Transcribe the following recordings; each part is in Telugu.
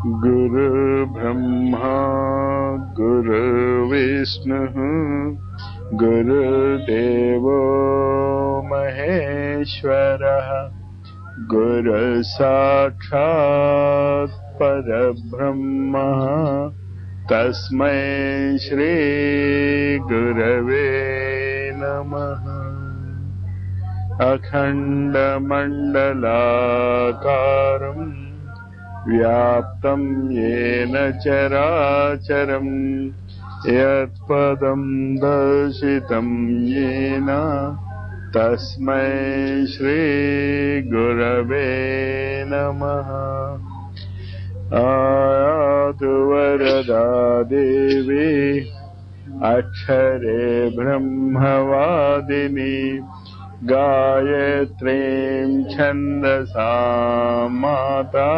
गुरुर्ब्रह्मा गुरुर्विष्णुः गुरुर्देवो महेश्वरः गुरुसाक्षात् परब्रह्मः तस्मै श्रीगुरवे नमः अखण्डमण्डलाकारम् व्याप्तं येन चराचरम् यत्पदं दर्शितं येन तस्मै श्रीगुरवे नमः आयातु वरदा देवी अक्षरे ब्रह्मवादिनी गायत्रीं छन्दसा माता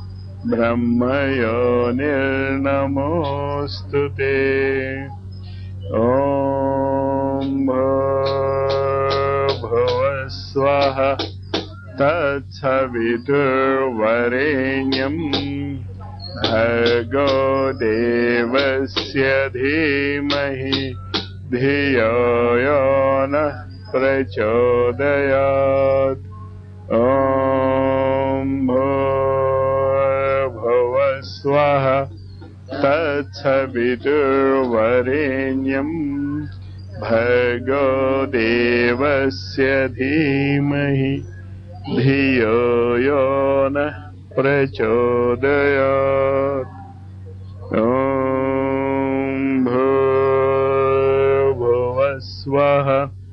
ब्रह्मयोनिर्नमोऽस्तु ते ॐ भुवस्वः तत्सवितुर्वरेण्यम् भर्गो देवस्य धीमहि धियो यो नः प्रचोदयात् ॐ भुवस्वः तत्सवितुर्वरेण्यम् भर्गो देवस्य धीमहि धियो यो नः प्रचोदयात् ॐ भूर्भुवस्वः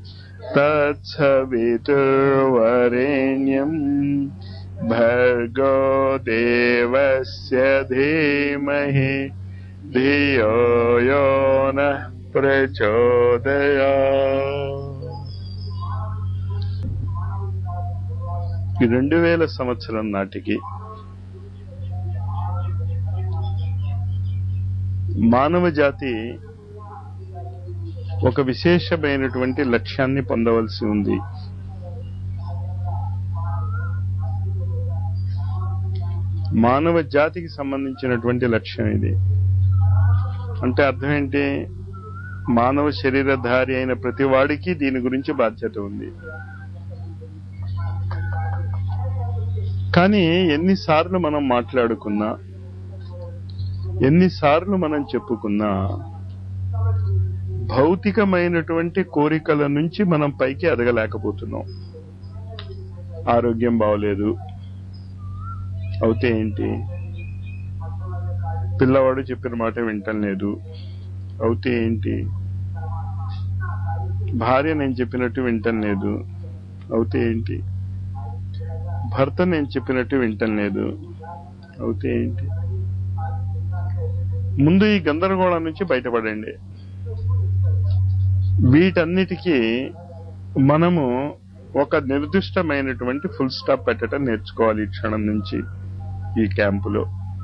तत्सवितुर्वरेण्यम् भर्गो देवस्य धीमहि धियो यो नः ప్రచోదయాత్ ఈ రెండు వేల సంవత్సరం నాటికి మానవ జాతి ఒక విశేషమైనటువంటి లక్ష్యాన్ని పొందవలసి ఉంది మానవ జాతికి సంబంధించినటువంటి లక్ష్యం ఇది అంటే అర్థం ఏంటి మానవ శరీరధారి అయిన ప్రతి వాడికి దీని గురించి బాధ్యత ఉంది కానీ ఎన్నిసార్లు మనం మాట్లాడుకున్నా ఎన్నిసార్లు మనం చెప్పుకున్నా భౌతికమైనటువంటి కోరికల నుంచి మనం పైకి ఎదగలేకపోతున్నాం ఆరోగ్యం బాగోలేదు అవుతే ఏంటి పిల్లవాడు చెప్పిన మాట వింటం లేదు అవుతే ఏంటి భార్య నేను చెప్పినట్టు వింటం లేదు అవుతే ఏంటి భర్త నేను చెప్పినట్టు వింటం లేదు అవుతే ఏంటి ముందు ఈ గందరగోళం నుంచి బయటపడండి వీటన్నిటికీ మనము ఒక నిర్దిష్టమైనటువంటి ఫుల్ స్టాప్ పెట్టడం నేర్చుకోవాలి ఈ క్షణం నుంచి ఈ క్యాంపులో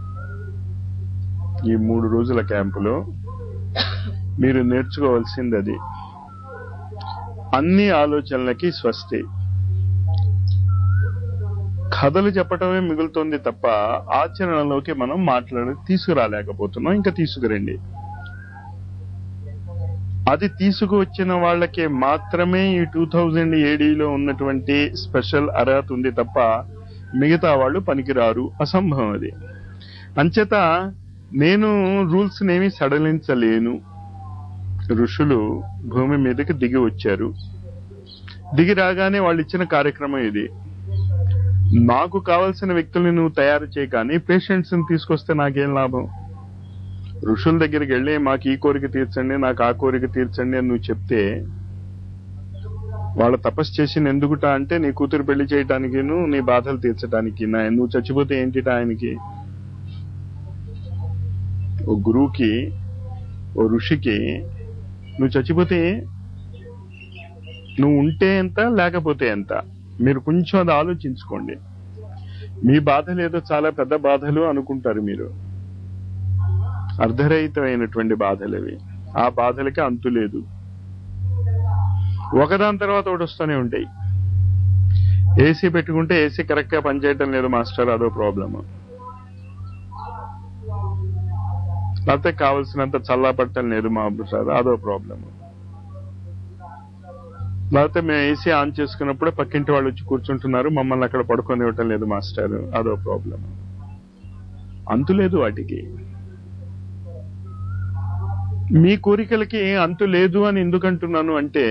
ఈ మూడు రోజుల క్యాంపులో మీరు నేర్చుకోవాల్సింది అది అన్ని ఆలోచనలకి స్వస్తి కథలు చెప్పటమే మిగులుతుంది తప్ప ఆచరణలోకి మనం మాట్లాడి తీసుకురాలేకపోతున్నాం ఇంకా తీసుకురండి అది తీసుకువచ్చిన వాళ్ళకి మాత్రమే ఈ టూ థౌజండ్ ఏడీలో ఉన్నటువంటి స్పెషల్ అర్హత ఉంది తప్ప మిగతా వాళ్ళు పనికిరారు అసంభవం అది అంచేత నేను రూల్స్ నేమి సడలించలేను ఋషులు భూమి మీదకి దిగి వచ్చారు దిగి రాగానే వాళ్ళు ఇచ్చిన కార్యక్రమం ఇది నాకు కావలసిన వ్యక్తుల్ని నువ్వు తయారు చేయ కానీ పేషెంట్స్ ని తీసుకొస్తే నాకేం లాభం ఋషుల దగ్గరికి వెళ్ళి మాకు ఈ కోరిక తీర్చండి నాకు ఆ కోరిక తీర్చండి అని నువ్వు చెప్తే వాళ్ళ తపస్సు చేసి ఎందుకుట అంటే నీ కూతురు పెళ్లి చేయటానికి నీ బాధలు తీర్చడానికి నా నువ్వు చచ్చిపోతే ఏంటిట ఆయనకి ఓ గురువుకి ఓ ఋషికి నువ్వు చచ్చిపోతే నువ్వు ఉంటే ఎంత లేకపోతే ఎంత మీరు కొంచెం అది ఆలోచించుకోండి మీ బాధలు ఏదో చాలా పెద్ద బాధలు అనుకుంటారు మీరు అర్ధరహితమైనటువంటి బాధలు అవి ఆ బాధలకి అంతు లేదు ఒకదాని తర్వాత ఒకటి వస్తూనే ఉంటాయి ఏసీ పెట్టుకుంటే ఏసీ కరెక్ట్ గా పనిచేయటం లేదు మాస్టర్ అదో ప్రాబ్లమ్ లేకపోతే కావలసినంత చల్లా బట్టలు లేదు మా సార్ అదో ప్రాబ్లం లేకపోతే మేము ఏసీ ఆన్ చేసుకున్నప్పుడే పక్కింటి వాళ్ళు వచ్చి కూర్చుంటున్నారు మమ్మల్ని అక్కడ పడుకొని ఇవ్వటం లేదు మాస్టర్ అదో ప్రాబ్లం అంతు లేదు వాటికి మీ కోరికలకి అంతు లేదు అని ఎందుకంటున్నాను అంటే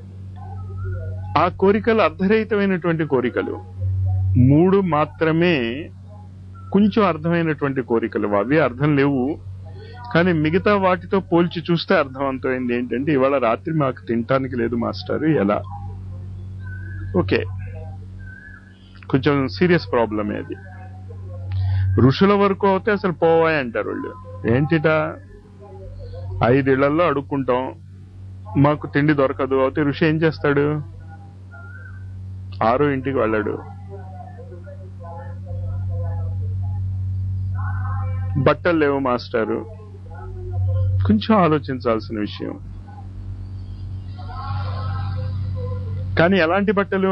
ఆ కోరికలు అర్ధరహితమైనటువంటి కోరికలు మూడు మాత్రమే కొంచెం అర్థమైనటువంటి కోరికలు అవి అర్థం లేవు కానీ మిగతా వాటితో పోల్చి చూస్తే అర్థవంతమైంది ఏంటంటే ఇవాళ రాత్రి మాకు తినటానికి లేదు మాస్టర్ ఎలా ఓకే కొంచెం సీరియస్ ప్రాబ్లమే అది ఋషుల వరకు అయితే అసలు పోవాయి అంటారు వాళ్ళు ఏంటిట ఐదేళ్లలో అడుక్కుంటాం మాకు తిండి దొరకదు అయితే ఋషి ఏం చేస్తాడు ఆరో ఇంటికి వెళ్ళాడు బట్టలు లేవు మాస్టారు కొంచెం ఆలోచించాల్సిన విషయం కానీ ఎలాంటి బట్టలు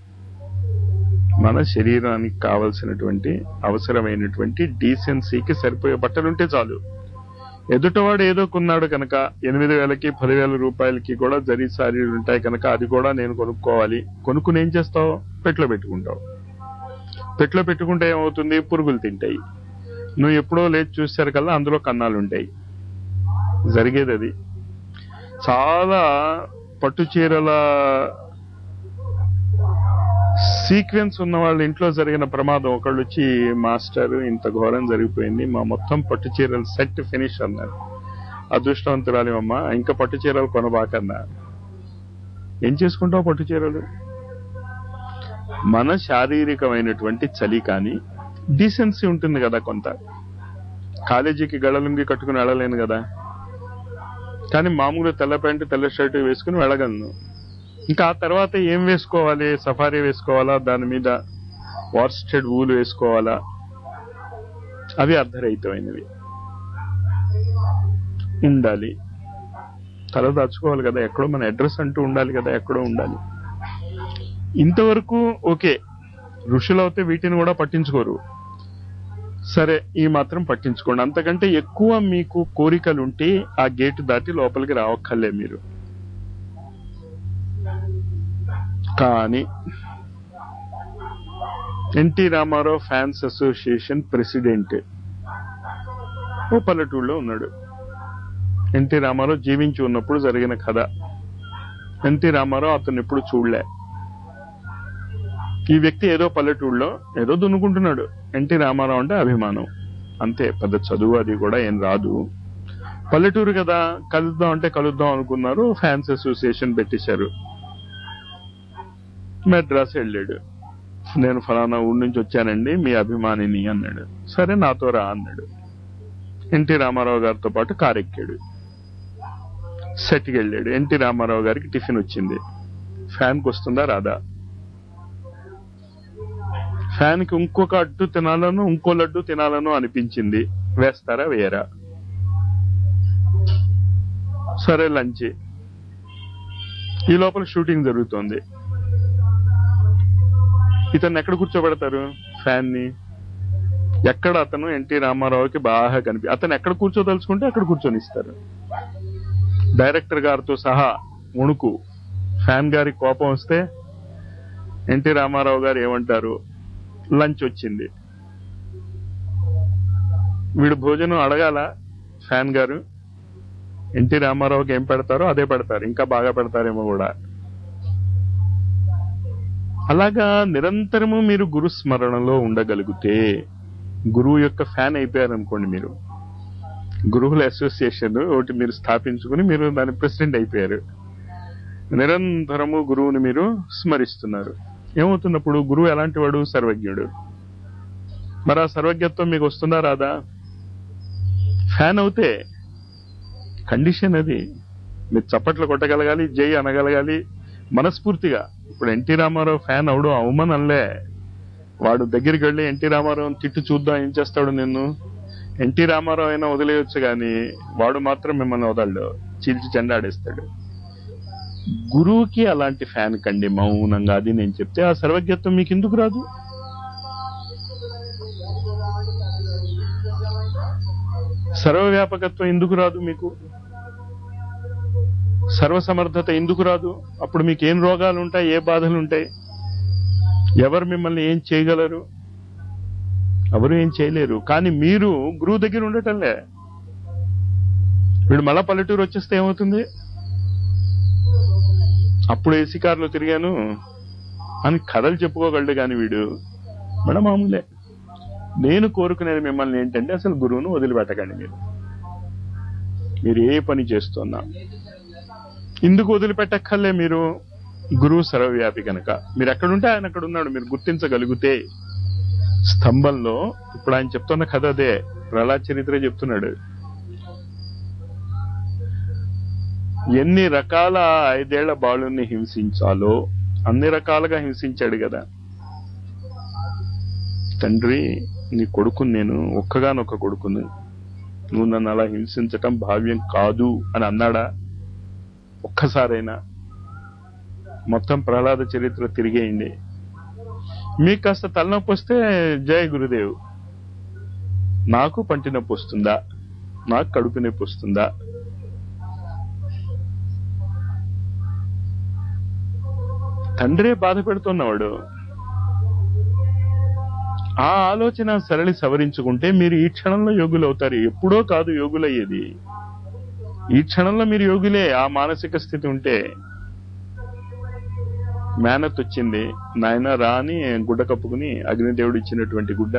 మన శరీరానికి కావలసినటువంటి అవసరమైనటువంటి డీసెన్సీకి సరిపోయే బట్టలు ఉంటే చాలు ఎదుటవాడు ఏదో కొన్నాడు కనుక ఎనిమిది వేలకి పదివేల రూపాయలకి కూడా జరీ సారీలు ఉంటాయి కనుక అది కూడా నేను కొనుక్కోవాలి కొనుక్కుని ఏం చేస్తావు పెట్లో పెట్టుకుంటావు పెట్లో పెట్టుకుంటే ఏమవుతుంది పురుగులు తింటాయి నువ్వు ఎప్పుడో లేచి చూసారు కల్లా అందులో కన్నాలు ఉంటాయి జరిగేది అది చాలా పట్టు చీరల సీక్వెన్స్ ఉన్న వాళ్ళ ఇంట్లో జరిగిన ప్రమాదం ఒకళ్ళు వచ్చి మాస్టర్ ఇంత ఘోరం జరిగిపోయింది మా మొత్తం పట్టు చీరల సెట్ ఫినిష్ అన్నారు అదృష్టవంతురాలిమమ్మ ఇంకా పట్టు చీరలు కొనబాకన్నా ఏం చేసుకుంటావు పట్టు చీరలు మన శారీరకమైనటువంటి చలి కానీ డీసెన్సీ ఉంటుంది కదా కొంత కాలేజీకి గడలుంగి కట్టుకుని వెళ్ళలేను కదా కానీ మామూలుగా తెల్ల ప్యాంటు తెల్ల షర్ట్ వేసుకుని వెళ్ళగలను ఇంకా ఆ తర్వాత ఏం వేసుకోవాలి సఫారీ వేసుకోవాలా దాని మీద వార్స్టెడ్ ఊలు వేసుకోవాలా అవి అర్ధరహితమైనవి ఉండాలి తల దాచుకోవాలి కదా ఎక్కడో మన అడ్రస్ అంటూ ఉండాలి కదా ఎక్కడో ఉండాలి ఇంతవరకు ఓకే ఋషులు అయితే వీటిని కూడా పట్టించుకోరు సరే ఈ మాత్రం పట్టించుకోండి అంతకంటే ఎక్కువ మీకు కోరికలుంటే ఆ గేటు దాటి లోపలికి రావక్కర్లే మీరు కానీ N T Rama Rao fans association president ఓ పల్లెటూళ్ళలో ఉన్నాడు ఎన్టీ రామారావు జీవించి ఉన్నప్పుడు జరిగిన కథ ఎన్టీ రామారావు అతను ఎప్పుడు చూడలే ఈ వ్యక్తి ఏదో పల్లెటూళ్ళలో ఏదో దున్నుకుంటున్నాడు ఎన్టీ రామారావు అంటే అభిమానం అంతే పెద్ద చదువు అది కూడా ఏం రాదు పల్లెటూరు కదా కలుద్దాం అంటే కలుద్దాం అనుకున్నారు ఫ్యాన్స్ అసోసియేషన్ పెట్టేశారు మెడ్రాస్ వెళ్ళాడు నేను ఫలానా ఊరి నుంచి వచ్చానండి మీ అభిమానిని అన్నాడు సరే నాతో రా అన్నాడు ఎన్టీ రామారావు గారితో పాటు కారు ఎక్కాడు సెట్కి వెళ్ళాడు ఎన్టీ రామారావు గారికి టిఫిన్ వచ్చింది ఫ్యాన్కి వస్తుందా రాదా ఫ్యాన్కి ఇంకొక అడ్డు తినాలను ఇంకో లడ్డు తినాలను అనిపించింది వేస్తారా వేయరా సరే లంచ్ ఈ లోపల షూటింగ్ జరుగుతోంది ఇతన్ని ఎక్కడ కూర్చోబెడతారు ఫ్యాన్ ని ఎక్కడ అతను ఎన్టీ రామారావుకి బాగా కనిపి అతను ఎక్కడ కూర్చోదలుచుకుంటే అక్కడ కూర్చొని ఇస్తారు డైరెక్టర్ గారితో సహా ఉణుకు ఫ్యాన్ గారి కోపం వస్తే ఎన్టీ రామారావు గారు ఏమంటారు లంచ్ వచ్చింది వీడు భోజనం అడగాల ఫ్యాన్ గారు ఎన్టీ రామారావుకి ఏం పెడతారో అదే పెడతారు ఇంకా బాగా పెడతారేమో కూడా అలాగా నిరంతరము మీరు గురు స్మరణలో ఉండగలిగితే గురువు యొక్క ఫ్యాన్ అయిపోయారనుకోండి మీరు గురువుల అసోసియేషన్ ఒకటి మీరు స్థాపించుకుని మీరు దాని ప్రెసిడెంట్ అయిపోయారు నిరంతరము గురువుని మీరు స్మరిస్తున్నారు ఏమవుతున్నప్పుడు గురువు ఎలాంటి వాడు సర్వజ్ఞుడు మరి ఆ సర్వజ్ఞత్వం మీకు వస్తుందా రాదా ఫ్యాన్ అవుతే కండిషన్ అది మీరు చప్పట్లు కొట్టగలగాలి జై అనగలగాలి మనస్ఫూర్తిగా ఇప్పుడు ఎన్టీ రామారావు ఫ్యాన్ అవడం అవమానంలే వాడు దగ్గరికి వెళ్ళి ఎన్టీ రామారావు తిట్టు చూద్దాం ఏం చేస్తాడు నిన్ను ఎన్టీ రామారావు అయినా వదిలేయొచ్చు కానీ వాడు మాత్రం మిమ్మల్ని వదలడు చీల్చి చెండాడేస్తాడు గురువుకి అలాంటి ఫ్యాన్ కండి మౌనంగా అది నేను చెప్తే ఆ సర్వజ్ఞత్వం మీకు ఎందుకు రాదు సర్వవ్యాపకత్వం ఎందుకు రాదు మీకు సర్వసమర్థత ఎందుకు రాదు అప్పుడు మీకు ఏం రోగాలు ఉంటాయి ఏ బాధలు ఉంటాయి ఎవరు మిమ్మల్ని ఏం చేయగలరు ఎవరు ఏం చేయలేరు కానీ మీరు గురువు దగ్గర ఉండటంలే వీడు మళ్ళా పల్లెటూరు వచ్చేస్తే ఏమవుతుంది అప్పుడు ఏసీ కారులో తిరిగాను అని కథలు చెప్పుకోగలడు కానీ వీడు మన మామూలే నేను కోరుకునేది మిమ్మల్ని ఏంటంటే అసలు గురువును వదిలిపెట్టకండి మీరు మీరు ఏ పని చేస్తున్నా ఎందుకు వదిలిపెట్టక్కర్లే మీరు గురువు సర్వవ్యాపి కనుక మీరు ఎక్కడుంటే ఆయన అక్కడ ఉన్నాడు మీరు గుర్తించగలిగితే స్తంభంలో ఇప్పుడు ఆయన చెప్తున్న కథ అదే ప్రహ్లాద్ చరిత్ర చెప్తున్నాడు ఎన్ని రకాల ఐదేళ్ల బాలుని హింసించాలో అన్ని రకాలుగా హింసించాడు కదా తండ్రి నీ కొడుకుని నేను ఒక్కగానొక్క కొడుకుని నువ్వు నన్ను అలా హింసించటం భావ్యం కాదు అని అన్నాడా ఒక్కసారైనా మొత్తం ప్రహ్లాద చరిత్ర తిరిగేయండి మీకు కాస్త తలనొప్పి వస్తే జయ గురుదేవ్ నాకు పంటి నొప్పి వస్తుందా నాకు కడుపు నొప్పి వస్తుందా తండ్రే బాధ పెడుతున్నవాడు ఆ ఆలోచన సరళి సవరించుకుంటే మీరు ఈ క్షణంలో యోగులు అవుతారు ఎప్పుడో కాదు యోగులయ్యేది ఈ క్షణంలో మీరు యోగులే ఆ మానసిక స్థితి ఉంటే మేనత్ వచ్చింది నాయన రా అని గుడ్డ కప్పుకుని అగ్నిదేవుడు ఇచ్చినటువంటి గుడ్డ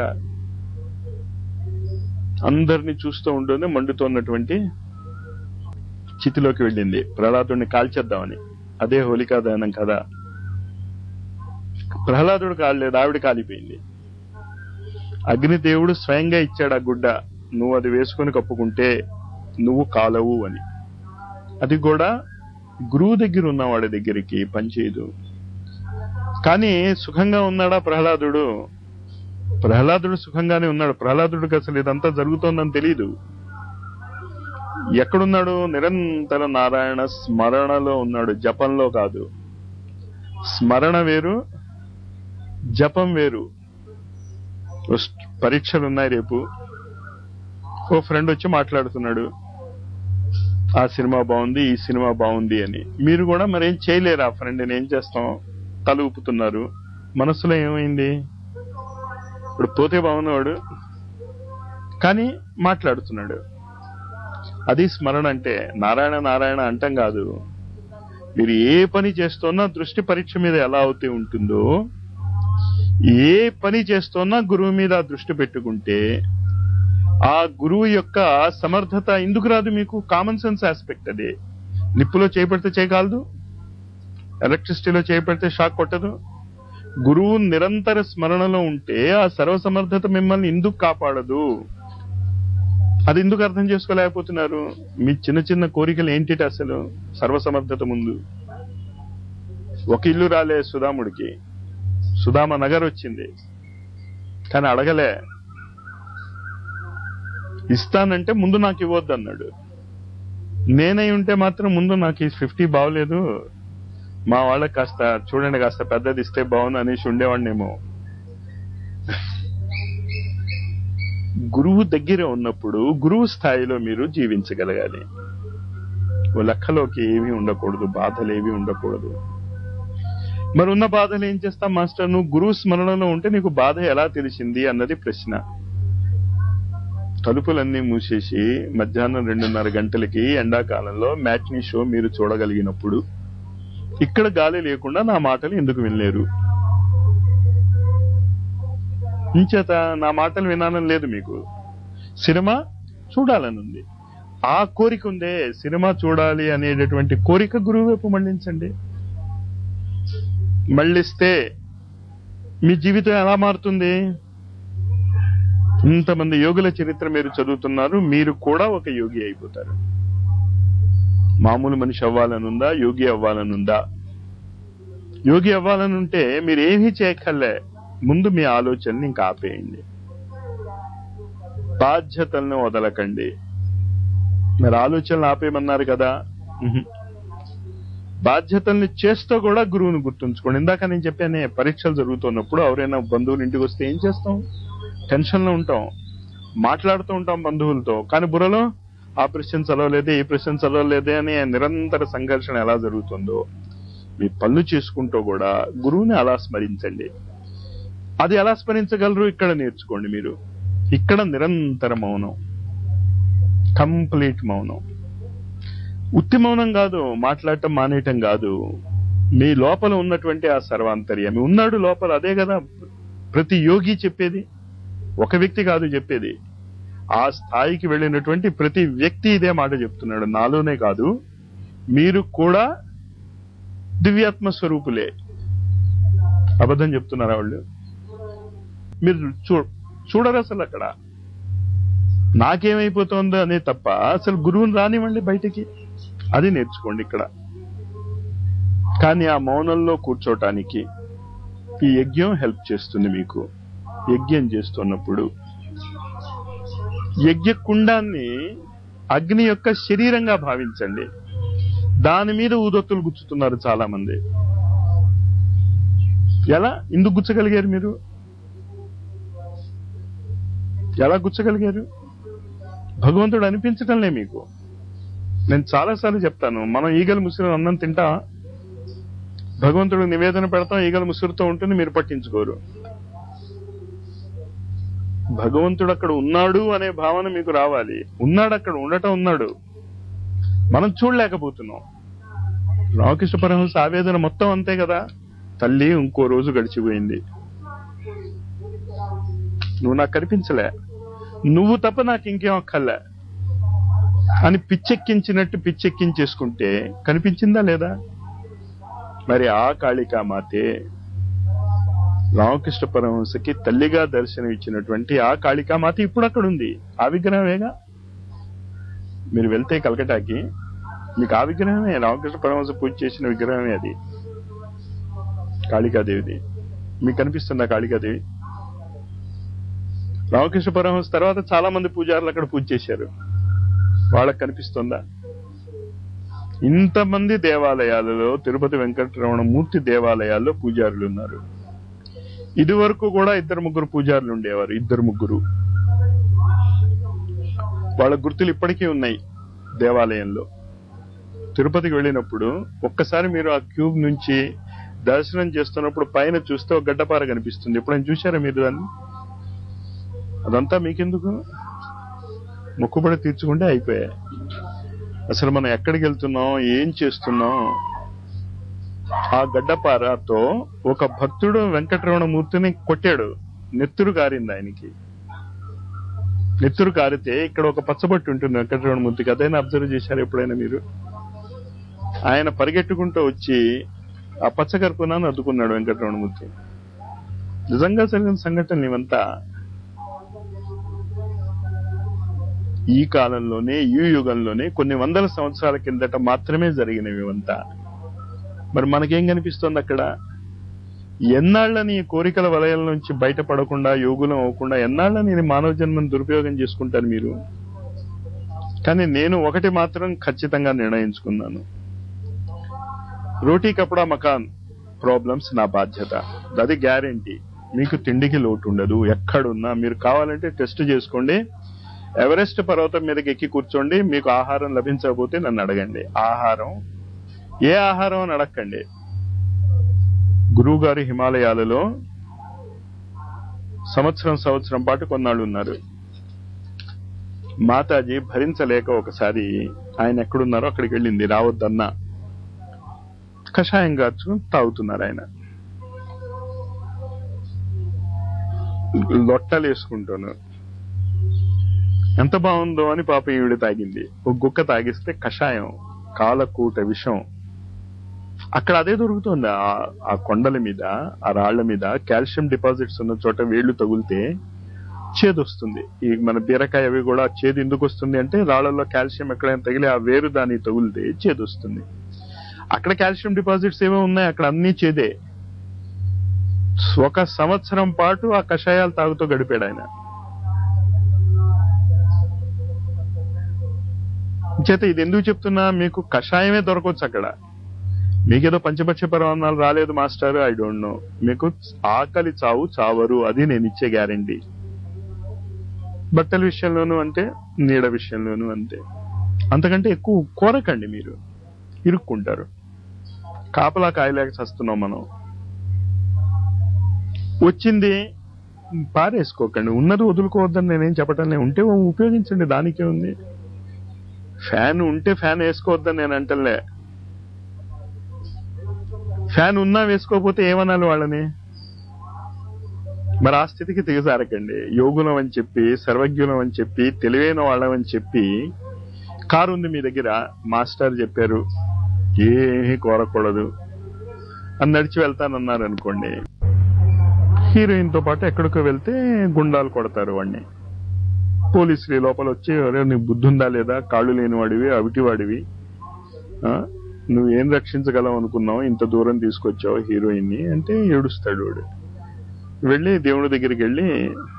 అందరిని చూస్తూ ఉంటుంది మండుతున్నటువంటి చితిలోకి వెళ్ళింది ప్రహ్లాదుడిని కాల్చేద్దామని అదే హోలికా దహనం కదా ప్రహ్లాదుడు కాలేదు ఆవిడ కాలిపోయింది అగ్నిదేవుడు స్వయంగా ఇచ్చాడు ఆ గుడ్డ నువ్వు అది వేసుకొని కప్పుకుంటే నువ్వు కాలవు అని అది కూడా గురువు దగ్గర ఉన్న వాడి దగ్గరికి పనిచేయదు కానీ సుఖంగా ఉన్నాడా ప్రహ్లాదుడు ప్రహ్లాదుడు సుఖంగానే ఉన్నాడు ప్రహ్లాదుడికి అసలు ఇదంతా జరుగుతోందని తెలియదు ఎక్కడున్నాడు నిరంతర నారాయణ స్మరణలో ఉన్నాడు జపంలో కాదు స్మరణ వేరు జపం వేరు పరీక్షలు ఉన్నాయి రేపు ఓ ఫ్రెండ్ వచ్చి మాట్లాడుతున్నాడు ఆ సినిమా బాగుంది ఈ సినిమా బాగుంది అని మీరు కూడా మరేం చేయలేరు ఆ ఫ్రెండ్ని ఏం చేస్తాం తల ఊపుతున్నారు మనసులో ఏమైంది ఇప్పుడు పోతే బాగున్నవాడు కానీ మాట్లాడుతున్నాడు అది స్మరణ అంటే నారాయణ నారాయణ అంటం కాదు మీరు ఏ పని చేస్తున్నా దృష్టి పరీక్ష మీద ఎలా అవుతే ఉంటుందో ఏ పని చేస్తున్నా గురువు మీద దృష్టి పెట్టుకుంటే ఆ గురువు యొక్క సమర్థత ఎందుకు రాదు మీకు కామన్ సెన్స్ ఆస్పెక్ట్ అది నిప్పులో చేపడితే చేయగలదు ఎలక్ట్రిసిటీలో చేపడితే షాక్ కొట్టదు గురువు నిరంతర స్మరణలో ఉంటే ఆ సర్వసమర్థత మిమ్మల్ని ఎందుకు కాపాడదు అది ఎందుకు అర్థం చేసుకోలేకపోతున్నారు మీ చిన్న చిన్న కోరికలు ఏంటి అసలు సర్వసమర్థత ముందు ఒక ఇల్లు రాలే సుధాముడికి సుధామ నగర్ వచ్చింది కానీ అడగలే ఇస్తానంటే ముందు నాకు ఇవ్వద్దు అన్నాడు నేనై ఉంటే మాత్రం ముందు నాకు ఈ ఫిఫ్టీ బాగలేదు మా వాళ్ళకి కాస్త చూడండి కాస్త పెద్దది ఇస్తే బాగుంది అనేసి ఉండేవాడినేమో గురువు దగ్గర ఉన్నప్పుడు గురువు స్థాయిలో మీరు జీవించగలగాలి ఓ లెక్కలోకి ఏమీ ఉండకూడదు బాధలు ఏమీ ఉండకూడదు మరి ఉన్న బాధలు ఏం చేస్తాం మాస్టర్ నువ్వు గురువు స్మరణలో ఉంటే నీకు బాధ ఎలా తెలిసింది అన్నది ప్రశ్న తలుపులన్నీ మూసేసి మధ్యాహ్నం రెండున్నర గంటలకి ఎండాకాలంలో మ్యాట్నీ షో మీరు చూడగలిగినప్పుడు ఇక్కడ గాలి లేకుండా నా మాటలు ఎందుకు వినలేరు ఇంచేత నా మాటలు వినాలని లేదు మీకు సినిమా చూడాలని ఉంది ఆ కోరిక ఉందే సినిమా చూడాలి అనేటటువంటి కోరిక గురువు వైపు మళ్ళించండి మళ్ళిస్తే మీ జీవితం ఎలా మారుతుంది ఇంతమంది యోగుల చరిత్ర మీరు చదువుతున్నారు మీరు కూడా ఒక యోగి అయిపోతారు మామూలు మనిషి అవ్వాలనుందా యోగి అవ్వాలనుందా యోగి అవ్వాలనుంటే మీరు ఏమీ చేయక్కర్లే ముందు మీ ఆలోచనని ఇంకా ఆపేయండి బాధ్యతలను వదలకండి మరి ఆలోచనలు ఆపేయమన్నారు కదా ఉహు. బాధ్యతల్ని చేస్తూ కూడా గురువుని గుర్తుంచుకోండి ఇందాక నేను చెప్పానే పరీక్షలు జరుగుతున్నప్పుడు ఎవరైనా బంధువులు ఇంటికి వస్తే ఏం చేస్తాం టెన్షన్ లో ఉంటాం మాట్లాడుతూ ఉంటాం బంధువులతో కానీ బుర్రలో ఆ ప్రశ్న చదవలేదే ఈ ప్రశ్న చదవలేదే అని నిరంతర సంఘర్షణ ఎలా జరుగుతుందో మీ పనులు చేసుకుంటూ కూడా గురువుని అలా స్మరించండి అది ఎలా స్మరించగలరు ఇక్కడ నేర్చుకోండి మీరు ఇక్కడ నిరంతర మౌనం కంప్లీట్ మౌనం ఉత్తి మౌనం కాదు మాట్లాడటం మానేయటం కాదు మీ లోపల ఉన్నటువంటి ఆ సర్వాంతర్యమి ఉన్నాడు లోపల అదే కదా ప్రతి యోగి చెప్పేది ఒక వ్యక్తి కాదు చెప్పేది ఆ స్థాయికి వెళ్ళినటువంటి ప్రతి వ్యక్తి ఇదే మాట చెప్తున్నాడు నాలోనే కాదు మీరు కూడా దివ్యాత్మ స్వరూపులే అబద్ధం చెప్తున్నారా వాళ్ళు మీరు చూ చూడరు అసలు అక్కడ నాకేమైపోతుందో అనే తప్ప అసలు గురువుని రానివ్వండి బయటికి అది నేర్చుకోండి ఇక్కడ కానీ ఆ మౌనంలో కూర్చోటానికి ఈ యజ్ఞం హెల్ప్ చేస్తుంది మీకు యజ్ఞం చేస్తున్నప్పుడు యజ్ఞ కుండాన్ని అగ్ని యొక్క శరీరంగా భావించండి దాని మీద ఊదొత్తులు గుచ్చుతున్నారు చాలా మంది ఎలా ఎందుకు గుచ్చగలిగారు మీరు ఎలా గుచ్చగలిగారు భగవంతుడు అనిపించటంలే మీకు నేను చాలాసార్లు చెప్తాను మనం ఈగల ముసురు అన్నం తింటా భగవంతుడు నివేదన పెడతాం ఈగల ముసురుతో ఉంటుంది మీరు పట్టించుకోరు భగవంతుడు అక్కడ ఉన్నాడు అనే భావన మీకు రావాలి ఉన్నాడు అక్కడ ఉండటం ఉన్నాడు మనం చూడలేకపోతున్నాం రామకృష్ణ పరమహంస ఆవేదన మొత్తం అంతే కదా తల్లి ఇంకో రోజు గడిచిపోయింది నువ్వు నాకు కనిపించలే నువ్వు తప్ప నాకు ఇంకేం అక్కర్లే అని పిచ్చెక్కించినట్టు పిచ్చెక్కించేసుకుంటే కనిపించిందా లేదా మరి ఆ కాళికామాతే రామకృష్ణ పరమహంసకి తల్లిగా దర్శనం ఇచ్చినటువంటి ఆ కాళికామాత ఇప్పుడు అక్కడ ఉంది ఆ విగ్రహమేగా మీరు వెళ్తే కలకటాకి మీకు ఆ విగ్రహమే రామకృష్ణ పరమహంస పూజ చేసిన విగ్రహమే అది కాళికాదేవిది మీకు కనిపిస్తుందా కాళికాదేవి రామకృష్ణ పరమహంస తర్వాత చాలా మంది పూజారులు అక్కడ పూజ చేశారు వాళ్ళకి కనిపిస్తుందా ఇంతమంది దేవాలయాలలో తిరుపతి వెంకటరమణ మూర్తి దేవాలయాల్లో పూజారులు ఉన్నారు ఇది వరకు కూడా ఇద్దరు ముగ్గురు పూజారులు ఉండేవారు ఇద్దరు ముగ్గురు వాళ్ళ గుర్తులు ఇప్పటికీ ఉన్నాయి దేవాలయంలో తిరుపతికి వెళ్ళినప్పుడు ఒక్కసారి మీరు ఆ క్యూబ్ నుంచి దర్శనం చేస్తున్నప్పుడు పైన చూస్తే ఒక గడ్డపార కనిపిస్తుంది ఎప్పుడైనా చూశారా మీరు దాన్ని అదంతా మీకెందుకు మొక్కుబడి తీర్చుకుంటే అయిపోయాయి అసలు మనం ఎక్కడికి వెళ్తున్నాం ఏం చేస్తున్నాం ఆ గడ్డపారతో ఒక భక్తుడు వెంకటరమణ మూర్తిని కొట్టాడు నెత్తురు కారింది ఆయనకి నెత్తురు కారితే ఇక్కడ ఒక పచ్చబొట్టు ఉంటుంది వెంకటరమణ మూర్తికి అదైనా అబ్జర్వ్ చేశారు ఎప్పుడైనా మీరు ఆయన పరిగెట్టుకుంటూ వచ్చి ఆ పచ్చకర్పునాన్ని అద్దుకున్నాడు వెంకటరమణ మూర్తి నిజంగా జరిగిన సంఘటన ఇవంతా ఈ కాలంలోనే ఈ యుగంలోనే కొన్ని వందల సంవత్సరాల కిందట మాత్రమే జరిగినవి ఇవంతా మరి మనకేం కనిపిస్తుంది అక్కడ ఎన్నాళ్ళని ఈ కోరికల వలయాల నుంచి బయటపడకుండా యోగులం అవ్వకుండా ఎన్నాళ్ళని ఈ మానవ జన్మను దురుపయోగం చేసుకుంటారు మీరు కానీ నేను ఒకటి మాత్రం ఖచ్చితంగా నిర్ణయించుకున్నాను రోటీ కపడా మకాన్ ప్రాబ్లమ్స్ నా బాధ్యత అది గ్యారంటీ మీకు తిండికి లోటు ఉండదు ఎక్కడున్నా మీరు కావాలంటే టెస్ట్ చేసుకోండి ఎవరెస్ట్ పర్వతం మీదకి ఎక్కి కూర్చోండి మీకు ఆహారం లభించకపోతే నన్ను అడగండి ఆహారం ఏ ఆహారం అని అడగండి గురువు గారు హిమాలయాలలో సంవత్సరం సంవత్సరం పాటు కొన్నాళ్ళు ఉన్నారు మాతాజీ భరించలేక ఒకసారి ఆయన ఎక్కడున్నారో అక్కడికి వెళ్ళింది రావద్దన్నా కషాయం గార్చుకుని తాగుతున్నారు ఆయన లొట్టలు వేసుకుంటాను ఎంత బాగుందో అని పాప ఈవిడ తాగింది ఒక గుక్క తాగిస్తే కషాయం కాలకూట విషం అక్కడ అదే దొరుకుతుంది ఆ- ఆ కొండల మీద ఆ రాళ్ల మీద కాల్షియం డిపాజిట్స్ ఉన్న చోట వేళ్లు తగిలితే చేదు వస్తుంది ఈ మన బీరకాయ అవి కూడా చేదు ఎందుకు వస్తుంది అంటే రాళ్లలో కాల్షియం ఎక్కడైనా తగిలి ఆ వేరు దానికి తగిలితే చేదు వస్తుంది అక్కడ కాల్షియం డిపాజిట్స్ ఏమో ఉన్నాయి అక్కడ అన్ని చేదే ఒక సంవత్సరం పాటు ఆ కషాయాలు తాగుతూ గడిపాడు ఆయన చేత ఇది ఎందుకు చెప్తున్నా మీకు కషాయమే దొరకవచ్చు అక్కడ మీకేదో పంచపక్ష పరమాణాలు రాలేదు మాస్టర్ ఐ డోంట్ నో మీకు ఆకలి చావు చావరు అది నేను ఇచ్చే గ్యారంటీ బట్టల విషయంలోనూ అంటే నీడ విషయంలోనూ అంతే అంతకంటే ఎక్కువ కోరకండి మీరు ఇరుక్కుంటారు కాపలా కాయలేక చస్తున్నాం మనం వచ్చింది పారేసుకోకండి ఉన్నది వదులుకోవద్దని నేనేం చెప్పటం లేదు ఉంటే ఉపయోగించండి దానికే ఉంది ఫ్యాన్ ఉంటే ఫ్యాన్ వేసుకోవద్దని నేను అంటలే ఫ్యాన్ ఉన్నా వేసుకోకపోతే ఏమనాలి వాళ్ళని మరి ఆ స్థితికి దిగజారకండి యోగులం అని చెప్పి సర్వజ్ఞులం అని చెప్పి తెలివైన వాళ్ళం అని చెప్పి కారు ఉంది మీ దగ్గర మాస్టర్ చెప్పారు ఏమీ కోరకూడదు అని నడిచి వెళ్తానన్నారు అనుకోండి హీరోయిన్ తో పాటు ఎక్కడికో వెళ్తే గుండాలు కొడతారు వాడిని పోలీసులు ఈ లోపల వచ్చి "ఒరే, నీకు బుద్ధి ఉందా లేదా కాళ్ళు లేని వాడివి అవిటి వాడివి ఆ, నువ్వు ఏం రక్షించగలవు అనుకున్నావు ఇంత దూరం తీసుకొచ్చావు హీరోయిన్ ని అంటే ఏడుస్తాడు వాడు వెళ్ళి దేవుడి దగ్గరికి వెళ్ళి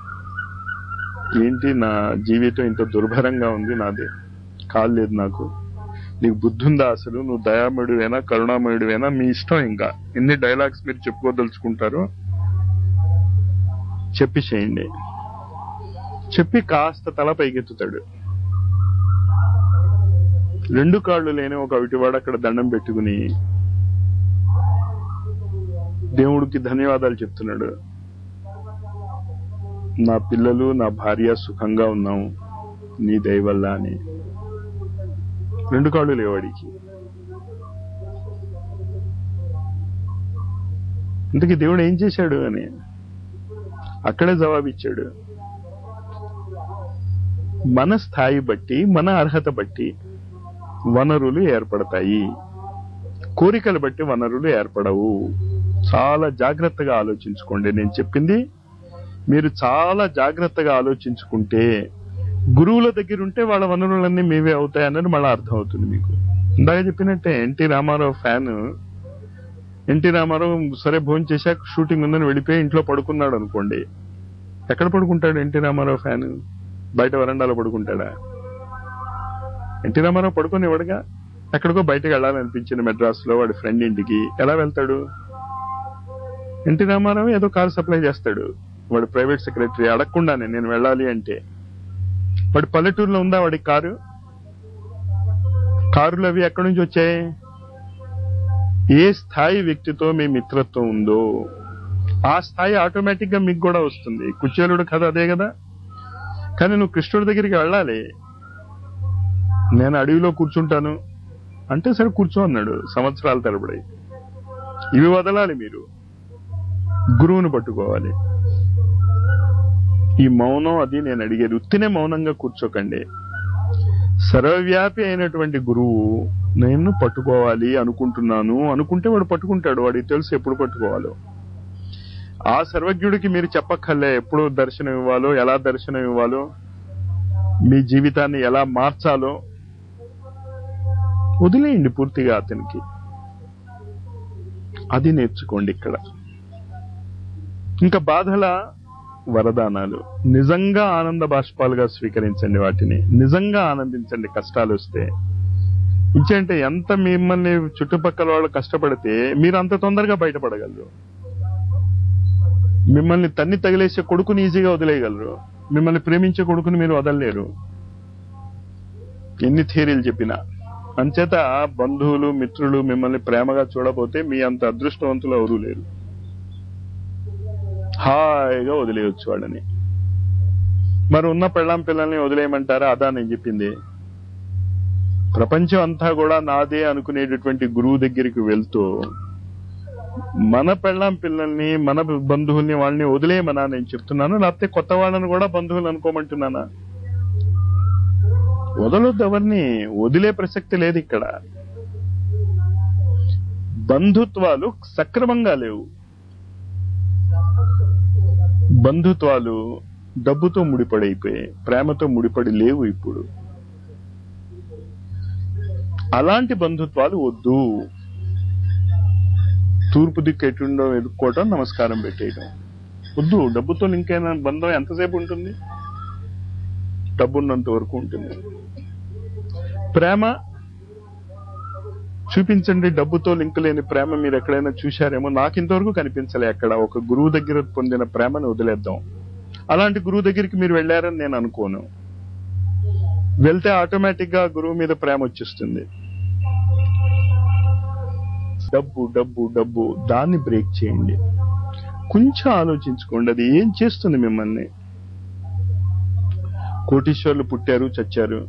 ఏంటి నా జీవితం ఇంత దుర్భరంగా ఉంది నాది కాలు లేదు నాకు నీకు బుద్ధి ఉందా అసలు నువ్వు దయామయుడివేనా కరుణామయుడివేనా మీ ఇష్టం ఇంకా ఎన్ని డైలాగ్స్ మీరు చెప్పుకోదలుచుకుంటారో చెప్పి చేయండి చెప్పి కాస్త తల పైకెత్తుతాడు రెండు కాళ్ళు లేని ఒక అవిటివాడు అక్కడ దండం పెట్టుకుని దేవుడికి ధన్యవాదాలు చెప్తున్నాడు నా పిల్లలు నా భార్య సుఖంగా ఉన్నాము నీ దయ వల్ల అని రెండు కాళ్ళు లేవాడికి ఇంతకీ దేవుడు ఏం చేశాడు అని అక్కడే జవాబిచ్చాడు మన స్థాయి బట్టి మన అర్హత బట్టి వనరులు ఏర్పడతాయి కోరికలు బట్టి వనరులు ఏర్పడవు చాలా జాగ్రత్తగా ఆలోచించుకోండి నేను చెప్పింది మీరు చాలా జాగ్రత్తగా ఆలోచించుకుంటే గురువుల దగ్గర ఉంటే వాళ్ళ వనరులన్నీ మీవే అవుతాయి అన్నది మళ్ళీ అర్థం అవుతుంది మీకు ఇందాక చెప్పినట్టే N T Rama Rao fan N T Rama Rao సరే భోజనం చేశాక షూటింగ్ ఉందని వెళ్ళిపోయి ఇంట్లో పడుకున్నాడు అనుకోండి ఎక్కడ పడుకుంటాడు ఎన్టీ రామారావు ఫ్యాన్ బయట వరండాలో పడుకుంటాడా ఎన్టీ రామారావు పడుకొని ఇవ్వడుగా ఎక్కడికో బయటకు వెళ్ళాలనిపించింది మెడ్రాస్ లో వాడి ఫ్రెండ్ ఇంటికి ఎలా వెళ్తాడు ఎన్టీ రామారావు ఏదో కారు సప్లై చేస్తాడు వాడు ప్రైవేట్ సెక్రటరీ అడగకుండానే నేను వెళ్ళాలి అంటే వాడి పల్లెటూరులో ఉందా వాడి కారు కారులు అవి ఎక్కడి నుంచి వచ్చాయి ఏ స్థాయి వ్యక్తితో మీ మిత్రత్వం ఉందో ఆ స్థాయి ఆటోమేటిక్ గా మీకు కూడా వస్తుంది కుచేలుడు కథ అదే కదా కానీ నువ్వు కృష్ణుడి దగ్గరికి వెళ్ళాలి నేను అడవిలో కూర్చుంటాను అంటే సరే కూర్చో అన్నాడు సంవత్సరాల తరబడి ఇవి వదలాలి మీరు గురువుని పట్టుకోవాలి ఈ మౌనం అది నేను అడిగేది ఉత్తినే మౌనంగా కూర్చోకండి సర్వవ్యాపి అయినటువంటి గురువు నేను పట్టుకోవాలి అనుకుంటున్నాను అనుకుంటే వాడు పట్టుకుంటాడు వాడికి తెలుసు ఎప్పుడు పట్టుకోవాలో ఆ సర్వజ్ఞుడికి మీరు చెప్పక్కర్లే ఎప్పుడు దర్శనం ఇవ్వాలో ఎలా దర్శనం ఇవ్వాలో మీ జీవితాన్ని ఎలా మార్చాలో వదిలేయండి పూర్తిగా అతనికి అది నేర్చుకోండి ఇక్కడ ఇంకా బాధల వరదానాలు నిజంగా ఆనంద బాష్పాలుగా స్వీకరించండి వాటిని నిజంగా ఆనందించండి కష్టాలు వస్తే ఇంచేంటే ఎంత మిమ్మల్ని చుట్టుపక్కల వాళ్ళు కష్టపడితే మీరు అంత తొందరగా బయటపడగలరు మిమ్మల్ని తన్ని తగిలేసే కొడుకుని ఈజీగా వదిలేయగలరు మిమ్మల్ని ప్రేమించే కొడుకుని మీరు వదలలేరు ఎన్ని థియరీలు చెప్పినా అంచేత బంధువులు మిత్రులు మిమ్మల్ని ప్రేమగా చూడబోతే మీ అంత అదృష్టవంతులు ఎవరూ లేరు హాయిగా వదిలేయచ్చు వాళ్ళని మరి ఉన్న పెళ్ళాం పిల్లల్ని వదిలేయమంటారా అదా నేను చెప్పింది ప్రపంచం అంతా కూడా నాదే అనుకునేటటువంటి గురువు దగ్గరికి వెళ్తూ మన పెళ్ళాం పిల్లల్ని మన బంధువుల్ని వాళ్ళని వదిలేయమనా నేను చెప్తున్నాను లేకపోతే కొత్త వాళ్ళని కూడా బంధువులు అనుకోమంటున్నానా వదలొద్దు ఎవరిని వదిలే ప్రసక్తి లేదు ఇక్కడ బంధుత్వాలు సక్రమంగా లేవు బంధుత్వాలు డబ్బుతో ముడిపడైపోయాయి ప్రేమతో ముడిపడి లేవు ఇప్పుడు అలాంటి బంధుత్వాలు వద్దు తూర్పు దిక్కు ఎటుండో ఎదుక్కోవటం నమస్కారం పెట్టేయడం వద్దు డబ్బుతో లింక్ అయిన బంధం ఎంతసేపు ఉంటుంది డబ్బున్నంత వరకు ఉంటుంది ప్రేమ చూపించండి డబ్బుతో లింక్ లేని ప్రేమ మీరు ఎక్కడైనా చూశారేమో నాకు ఇంతవరకు కనిపించలే అక్కడ ఒక గురువు దగ్గర పొందిన ప్రేమను వదిలేద్దాం అలాంటి గురువు దగ్గరికి మీరు వెళ్ళారని నేను అనుకోను వెళ్తే ఆటోమేటిక్ గా గురువు మీద ప్రేమ వచ్చేస్తుంది డబ్బు డబ్బు డబ్బు దాన్ని బ్రేక్ చేయండి కొంచెం ఆలోచించుకోండి అది ఏం చేస్తుంది మిమ్మల్ని కోటీశ్వర్లు పుట్టారు చచ్చారు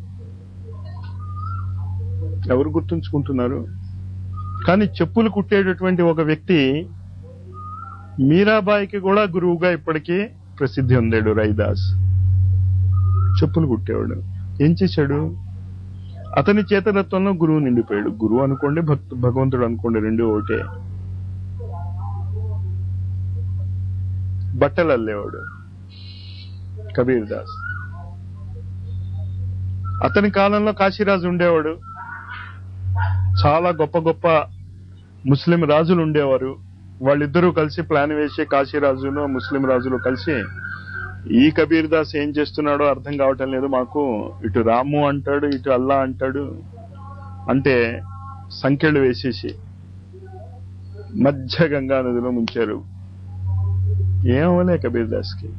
ఎవరు గుర్తుంచుకుంటున్నారు కానీ చెప్పులు కుట్టేటటువంటి ఒక వ్యక్తి మీరాబాయికి కూడా గురువుగా ఇప్పటికీ ప్రసిద్ధి ఉందాడు రైదాస్ చెప్పులు కుట్టేవాడు ఏం చేశాడు అతని చేతనత్వంలో గురువు నిండిపోయాడు గురువు అనుకోండి భక్తు భగవంతుడు అనుకోండి రెండు ఒకటే బట్టలు అల్లేవాడు కబీర్ దాస్ అతని కాలంలో కాశీరాజు ఉండేవాడు చాలా గొప్ప గొప్ప ముస్లిం రాజులు ఉండేవారు వాళ్ళిద్దరూ కలిసి ప్లాన్ వేసి కాశీరాజును ముస్లిం రాజులు కలిసి ఈ కబీర్ దాస్ ఏం చేస్తున్నాడో అర్థం కావటం లేదు మాకు ఇటు రాము అంటాడు ఇటు అల్లా అంటాడు అంటే సంఖ్యలు వేసేసి మధ్య గంగా నదిలో ముంచారు ఏమవలే కబీర్ దాస్ కి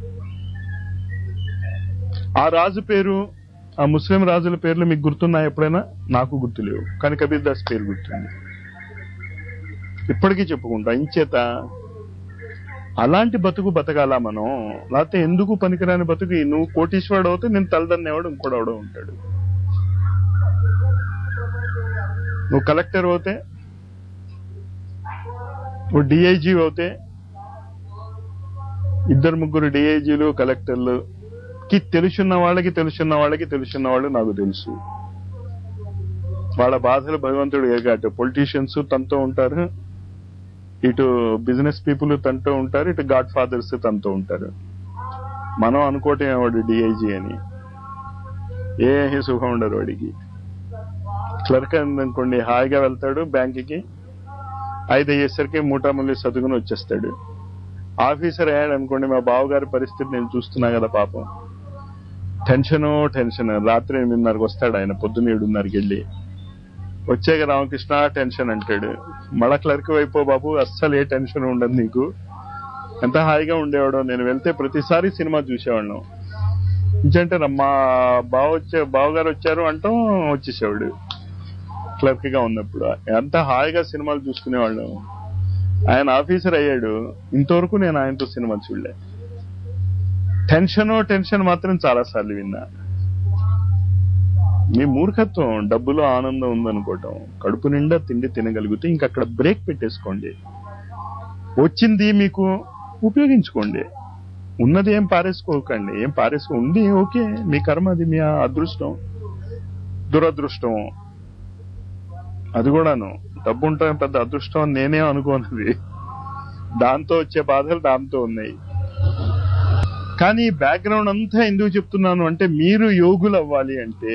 ఆ రాజు పేరు ఆ ముస్లిం రాజుల పేర్లు మీకు గుర్తున్నాయి ఎప్పుడైనా నాకు గుర్తులేవు కానీ కబీర్ దాస్ పేరు గుర్తుంది ఇప్పటికీ చెప్పుకుంటా ఇంచేత అలాంటి బతుకు బతకాలా మనం లేకపోతే ఎందుకు పనికిరాని బతుకు ఈ నువ్వు కోటీశ్వరుడు అవుతే నేను తలదన్నేవాడు ఇంకోటి అవడం ఉంటాడు నువ్వు కలెక్టర్ అవుతే నువ్వు డిఐజీ అవుతే ఇద్దరు ముగ్గురు డిఐజీలు కలెక్టర్లు కి తెలుసున్న వాళ్ళకి తెలుసున్న వాళ్ళకి తెలుసున్న వాళ్ళు నాకు తెలుసు వాళ్ళ బాధలు భగవంతుడు ఎరగాటు పొలిటీషియన్స్ తనతో ఉంటారు ఇటు బిజినెస్ పీపుల్ తనతో ఉంటారు ఇటు గాడ్ ఫాదర్స్ తనతో ఉంటారు మనం అనుకోవటం వాడు డిఐజీ అని ఏ సుఖం ఉండరు వాడికి క్లర్క్ అనుకోండి హాయిగా వెళ్తాడు బ్యాంకుకి ఐదు అయ్యేసరికి మూటాముల్లి చదువుకుని వచ్చేస్తాడు ఆఫీసర్ అయ్యాడు అనుకోండి మా బావగారి పరిస్థితి నేను చూస్తున్నా కదా పాపం టెన్షన్ టెన్షన్ రాత్రి ఎనిమిదిన్నరకు వస్తాడు ఆయన పొద్దున్న ఏడున్నరకి వెళ్ళి వచ్చాక రామకృష్ణ టెన్షన్ అంటాడు మళ్ళా క్లర్క్ అయిపో బాబు అస్సలు ఏ టెన్షన్ ఉండదు నీకు ఎంత హాయిగా ఉండేవాడో నేను వెళ్తే ప్రతిసారి సినిమా చూసేవాళ్ళం ఇంకంటే మా బావ వచ్చే బావగారు వచ్చారు అంటాం వచ్చేసేవాడు క్లర్క్ గా ఉన్నప్పుడు ఎంత హాయిగా సినిమాలు చూసుకునేవాళ్ళం ఆయన ఆఫీసర్ అయ్యాడు ఇంతవరకు నేను ఆయనతో సినిమా చూడలే టెన్షన్ టెన్షన్ మాత్రం చాలా సార్లు విన్నా మీ మూర్ఖత్వం డబ్బులో ఆనందం ఉందనుకోవటం కడుపు నిండా తిండి తినగలిగితే ఇంక అక్కడ బ్రేక్ పెట్టేసుకోండి వచ్చింది మీకు ఉపయోగించుకోండి ఉన్నది ఏం పారేసుకోకండి ఏం పారేసుకో ఉంది ఓకే మీ కర్మ అది మీ అదృష్టం దురదృష్టం అది కూడాను డబ్బు ఉండటం పెద్ద అదృష్టం అని నేనే అనుకోనది దాంతో వచ్చే బాధలు దాంతో ఉన్నాయి కానీ బ్యాక్గ్రౌండ్ అంతా ఎందుకు చెప్తున్నాను అంటే మీరు యోగులు అవ్వాలి అంటే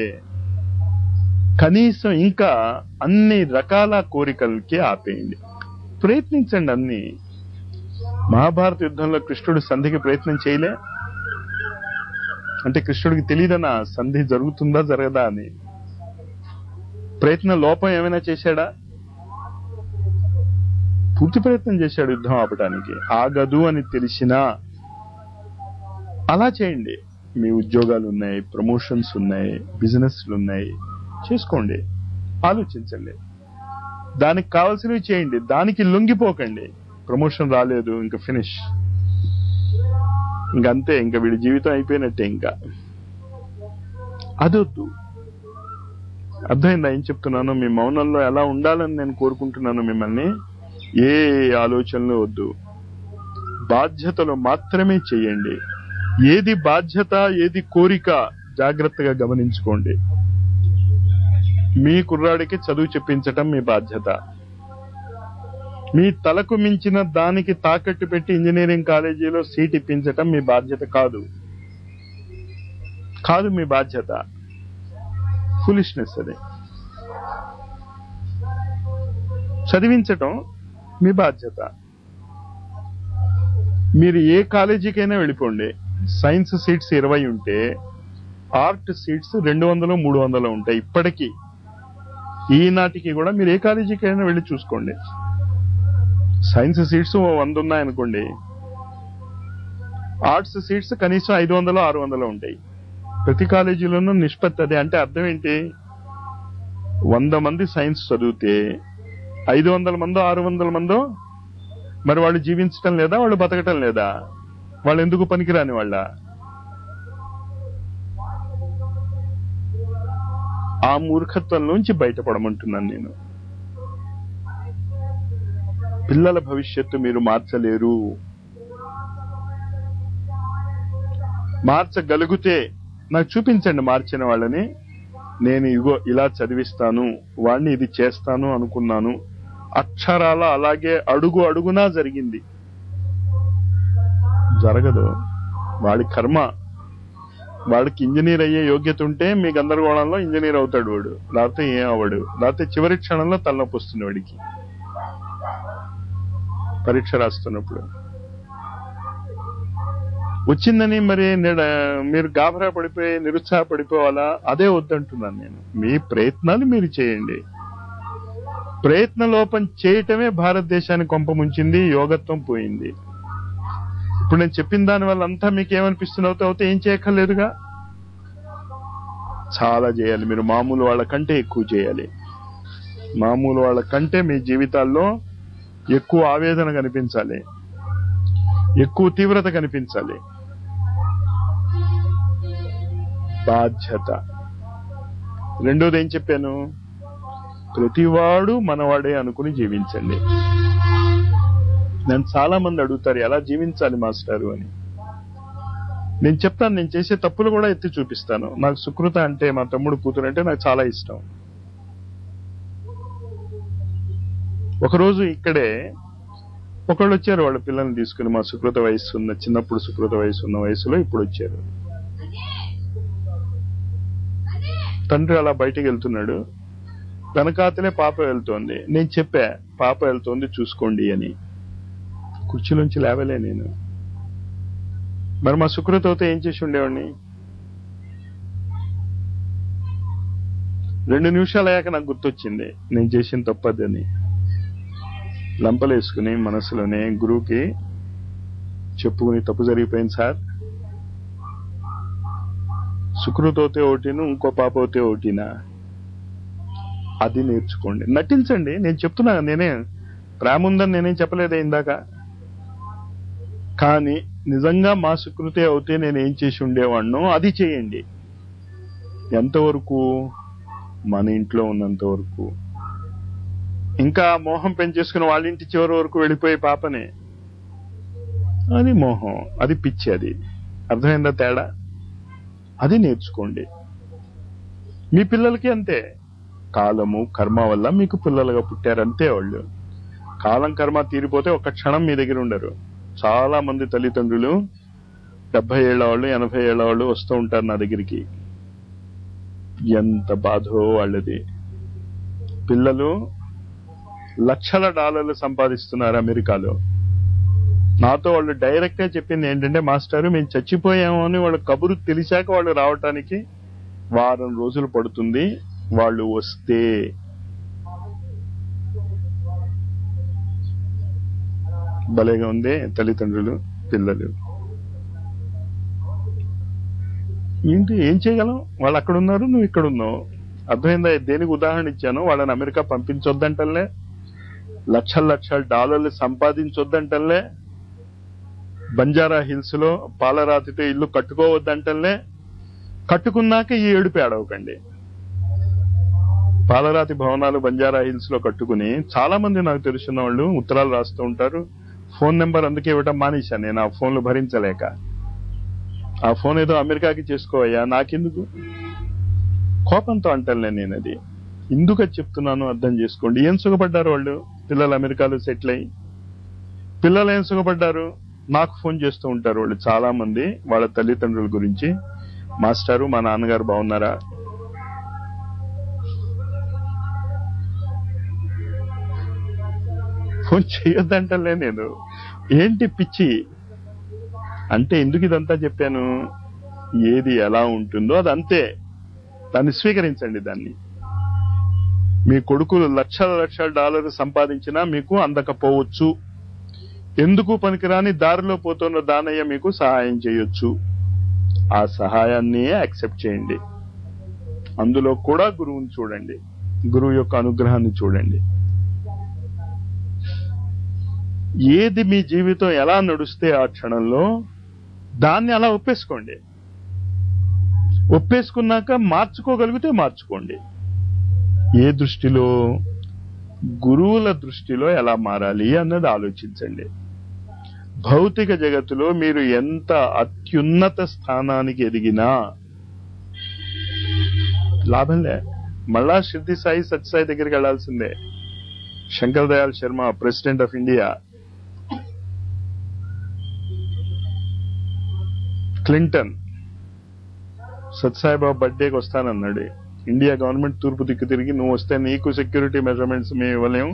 కనీసం ఇంకా అన్ని రకాల కోరికలకి ఆపేయండి ప్రయత్నించండి అన్ని మహాభారత యుద్ధంలో కృష్ణుడు సంధికి ప్రయత్నం చేయలే అంటే కృష్ణుడికి తెలియదనా సంధి జరుగుతుందా జరగదా అని ప్రయత్న లోపం ఏమైనా చేశాడా పూర్తి ప్రయత్నం చేశాడు యుద్ధం ఆపడానికి ఆగదు అని తెలిసినా అలా చేయండి మీ ఉద్యోగాలు ఉన్నాయి ప్రమోషన్స్ ఉన్నాయి బిజినెస్లు ఉన్నాయి చేసుకోండి ఆలోచించండి దానికి కావాల్సినవి చేయండి దానికి లొంగిపోకండి ప్రమోషన్ రాలేదు ఇంకా ఫినిష్ ఇంకంతే ఇంకా వీడి జీవితం అయిపోయినట్టే ఇంకా అదొద్దు అర్థమైందా ఏం చెప్తున్నాను మీ మౌనంలో ఎలా ఉండాలని నేను కోరుకుంటున్నాను మిమ్మల్ని ఏ ఆలోచనలు వద్దు బాధ్యతలు మాత్రమే చేయండి ఏది బాధ్యత ఏది కోరిక జాగ్రత్తగా గమనించుకోండి మీ కుర్రాడికి చదువు చెప్పించటం మీ బాధ్యత మీ తలకు మించిన దానికి తాకట్టు పెట్టి ఇంజనీరింగ్ కాలేజీలో సీట్ ఇప్పించటం మీ బాధ్యత కాదు కాదు మీ బాధ్యత ఫులిష్నెస్ అది చదివించటం మీ బాధ్యత మీరు ఏ కాలేజీకైనా వెళ్ళిపోండి సైన్స్ సీట్స్ ఇరవై ఉంటే ఆర్ట్ సీట్స్ రెండు వందలు మూడు వందలు ఉంటాయి ఇప్పటికీ ఈనాటికి కూడా మీరు ఏ కాలేజీకైనా వెళ్ళి చూసుకోండి సైన్స్ సీట్స్ వంద ఉన్నాయనుకోండి ఆర్ట్స్ సీట్స్ కనీసం ఐదు వందలు ఆరు వందలు ఉంటాయి ప్రతి కాలేజీలోనూ నిష్పత్తి అదే అంటే అర్థం ఏంటి వంద మంది సైన్స్ చదివితే ఐదు వందల మందో ఆరు వందల మందో మరి వాళ్ళు జీవించటం లేదా వాళ్ళు బతకటం లేదా వాళ్ళు ఎందుకు పనికిరాని వాళ్ళ ఆ మూర్ఖత్వం నుంచి బయటపడమంటున్నాను నేను పిల్లల భవిష్యత్తు మీరు మార్చలేరు మార్చగలిగితే నాకు చూపించండి మార్చిన వాళ్ళని నేను ఇగో ఇలా చదివిస్తాను వాడిని ఇది చేస్తాను అనుకున్నాను అక్షరాల అలాగే అడుగు అడుగునా జరిగింది జరగదు వాడి కర్మ వాడికి ఇంజనీర్ అయ్యే యోగ్యత ఉంటే మీ గందరగోళంలో ఇంజనీర్ అవుతాడు వాడు లేకపోతే ఏం అవ్వడు లేకపోతే చివరి క్షణంలో తలనొప్పి వస్తుంది వాడికి పరీక్ష రాస్తున్నప్పుడు వచ్చిందని మరి నిడ- మీరు గాబరా పడిపోయి నిరుత్సాహపడిపోవాలా అదే వద్దంటున్నాను నేను మీ ప్రయత్నాలు మీరు చేయండి ప్రయత్న లోపం చేయటమే భారతదేశాన్ని కొంప ముంచింది యోగత్వం పోయింది ఇప్పుడు నేను చెప్పిన దాని వల్ల అంతా మీకు ఏమనిపిస్తుంది అవుతా అవుతే ఏం చేయక్కర్లేదుగా చాలా చేయాలి మీరు మామూలు వాళ్ళ కంటే ఎక్కువ చేయాలి మామూలు వాళ్ళ కంటే మీ జీవితాల్లో ఎక్కువ ఆవేదన కనిపించాలి ఎక్కువ తీవ్రత కనిపించాలి బాధ్యత రెండోది ఏం చెప్పాను ప్రతివాడు మనవాడే అనుకుని జీవించండి నేను చాలా మంది అడుగుతారు ఎలా జీవించాలి మాస్టారు అని నేను చెప్తాను నేను చేసే తప్పులు కూడా ఎత్తి చూపిస్తాను నాకు సుకృత అంటే మా తమ్ముడు కూతురు అంటే నాకు చాలా ఇష్టం ఒకరోజు ఇక్కడే ఒకళ్ళు వచ్చారు వాళ్ళ పిల్లల్ని తీసుకుని మా సుకృత వయసు ఉన్న చిన్నప్పుడు సుకృత వయసు ఉన్న వయసులో ఇప్పుడు వచ్చారు తండ్రి అలా బయటికి వెళ్తున్నాడు వెనకాతలే పాప వెళ్తోంది నేను చెప్పా పాప వెళ్తోంది చూసుకోండి అని కుర్చీలోంచి లేవలే నేను మరి మా సుకృతతో ఏం చేసి ఉండేవాడిని రెండు నిమిషాలు అయ్యాక నాకు గుర్తొచ్చింది నేను చేసిన తప్పదని లంపలేసుకుని మనసులోనే గురువుకి చెప్పుకుని తప్పు జరిగిపోయింది సార్ సుకృతోతే ఒకటిను ఇంకో పాప అవుతే ఒకటినా అది నేర్చుకోండి నటించండి నేను చెప్తున్నా నేనే ప్రేమ ఉందని నేనేం చెప్పలేదే ఇందాక కానీ నిజంగా మా సుకృతి అవుతే నేను ఏం చేసి ఉండేవాడినో అది చేయండి ఎంతవరకు మన ఇంట్లో ఉన్నంత వరకు ఇంకా మోహం పెంచేసుకుని వాళ్ళ ఇంటి చివరి వరకు వెళ్ళిపోయే పాపనే అది మోహం అది పిచ్చి అది అర్థమైందా తేడా అది నేర్చుకోండి మీ పిల్లలకి అంతే కాలము కర్మ వల్ల మీకు పిల్లలుగా పుట్టారు అంతే వాళ్ళు కాలం కర్మ తీరిపోతే ఒక క్షణం మీ దగ్గర ఉండరు చాలా మంది తల్లిదండ్రులు డెబ్బై ఏళ్ల వాళ్ళు ఎనభై ఏళ్ల వాళ్ళు వస్తూ ఉంటారు నా దగ్గరికి ఎంత బాధో వాళ్ళది పిల్లలు లక్షల డాలర్లు సంపాదిస్తున్నారు అమెరికాలో నాతో వాళ్ళు డైరెక్ట్ గా చెప్పింది ఏంటంటే మాస్టారు మేము చచ్చిపోయాము అని వాళ్ళ కబురు తెలిసాక వాళ్ళు రావటానికి వారం రోజులు పడుతుంది వాళ్ళు వస్తే భలేగా ఉంది తల్లిదండ్రులు పిల్లలు ఏంటి ఏం చేయగలం వాళ్ళు అక్కడ ఉన్నారు నువ్వు ఇక్కడ ఉన్నావు అర్థమైందా దేనికి ఉదాహరణ ఇచ్చాను వాళ్ళని అమెరికా పంపించొద్దంటలే లక్షల లక్షల డాలర్లు సంపాదించొద్దంటలే బంజారా హిల్స్ లో పాలరాతితో ఇల్లు కట్టుకోవద్దంటలే కట్టుకున్నాక ఈ ఏడుపు ఏడవకండి పాలరాతి భవనాలు బంజారా హిల్స్ లో కట్టుకుని చాలా మంది నాకు తెలుసున్న వాళ్ళు ఉత్తరాలు రాస్తూ ఉంటారు ఫోన్ నెంబర్ అందుకే ఇవ్వటం మానేశాను నేను ఆ ఫోన్లు భరించలేక ఆ ఫోన్ ఏదో అమెరికాకి చేసుకోవయ్యా నాకెందుకు కోపంతో అంటానులే నేను అది ఎందుకు అది చెప్తున్నాను అర్థం చేసుకోండి ఏం సుఖపడ్డారు వాళ్ళు పిల్లలు అమెరికాలో సెటిల్ అయ్యి పిల్లలు ఏం సుఖపడ్డారు నాకు ఫోన్ చేస్తూ ఉంటారు వాళ్ళు చాలా మంది వాళ్ళ తల్లిదండ్రుల గురించి మాస్టారు మా నాన్నగారు బాగున్నారా ఫోన్ చేయొద్దంటలే నేను ఏంటి పిచ్చి అంటే ఎందుకు ఇదంతా చెప్పాను ఏది ఎలా ఉంటుందో అది అంతే దాన్ని స్వీకరించండి దాన్ని మీ కొడుకులు లక్షల లక్షల డాలర్లు సంపాదించినా మీకు అందకపోవచ్చు ఎందుకు పనికిరాని దారిలో పోతున్న దానయ్య మీకు సహాయం చేయొచ్చు ఆ సహాయాన్ని యాక్సెప్ట్ చేయండి అందులో కూడా గురువుని చూడండి గురువు యొక్క అనుగ్రహాన్ని చూడండి ఏది మీ జీవితం ఎలా నడుస్తే ఆ క్షణంలో దాన్ని అలా ఒప్పేసుకోండి ఒప్పేసుకున్నాక మార్చుకోగలిగితే మార్చుకోండి ఏ దృష్టిలో గురువుల దృష్టిలో ఎలా మారాలి అన్నది ఆలోచించండి భౌతిక జగత్తులో మీరు ఎంత అత్యున్నత స్థానానికి ఎదిగినా లాభంలే మళ్ళా సిద్ధి సాయి సత్యసాయి దగ్గరికి వెళ్లాల్సిందే Shankar Dayal Sharma president of India Clinton Sathya Sai Baba బర్త్డేకి వస్తానన్నాడు ఇండియా గవర్నమెంట్ తూర్పు దిక్కు తిరిగి నువ్వు వస్తే నీకు సెక్యూరిటీ మెజర్మెంట్స్ మేము ఇవ్వలేము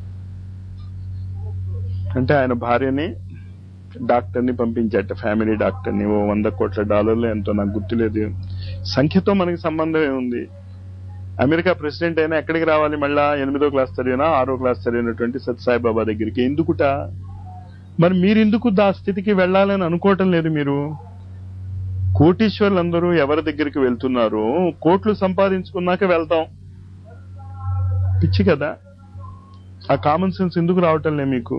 అంటే ఆయన భార్యని డాక్టర్ని పంపించట ఫ్యామిలీ డాక్టర్ని ఓ వంద కోట్ల డాలర్లు ఎంతో నాకు గుర్తులేదు సంఖ్యతో మనకి సంబంధం ఏముంది అమెరికా ప్రెసిడెంట్ అయినా ఎక్కడికి రావాలి మళ్ళా ఎనిమిదో క్లాస్ చదివినా ఆరో క్లాస్ చదివినటువంటి సత్సాయిబాబా దగ్గరికి ఎందుకుట మరి మీరు ఎందుకు దా స్థితికి వెళ్ళాలని అనుకోవటం లేదు మీరు కోటీశ్వర్లందరూ ఎవరి దగ్గరికి వెళ్తున్నారో కోట్లు సంపాదించుకున్నాక వెళ్తాం పిచ్చి కదా ఆ కామన్ సెన్స్ ఎందుకు రావటం లే మీకు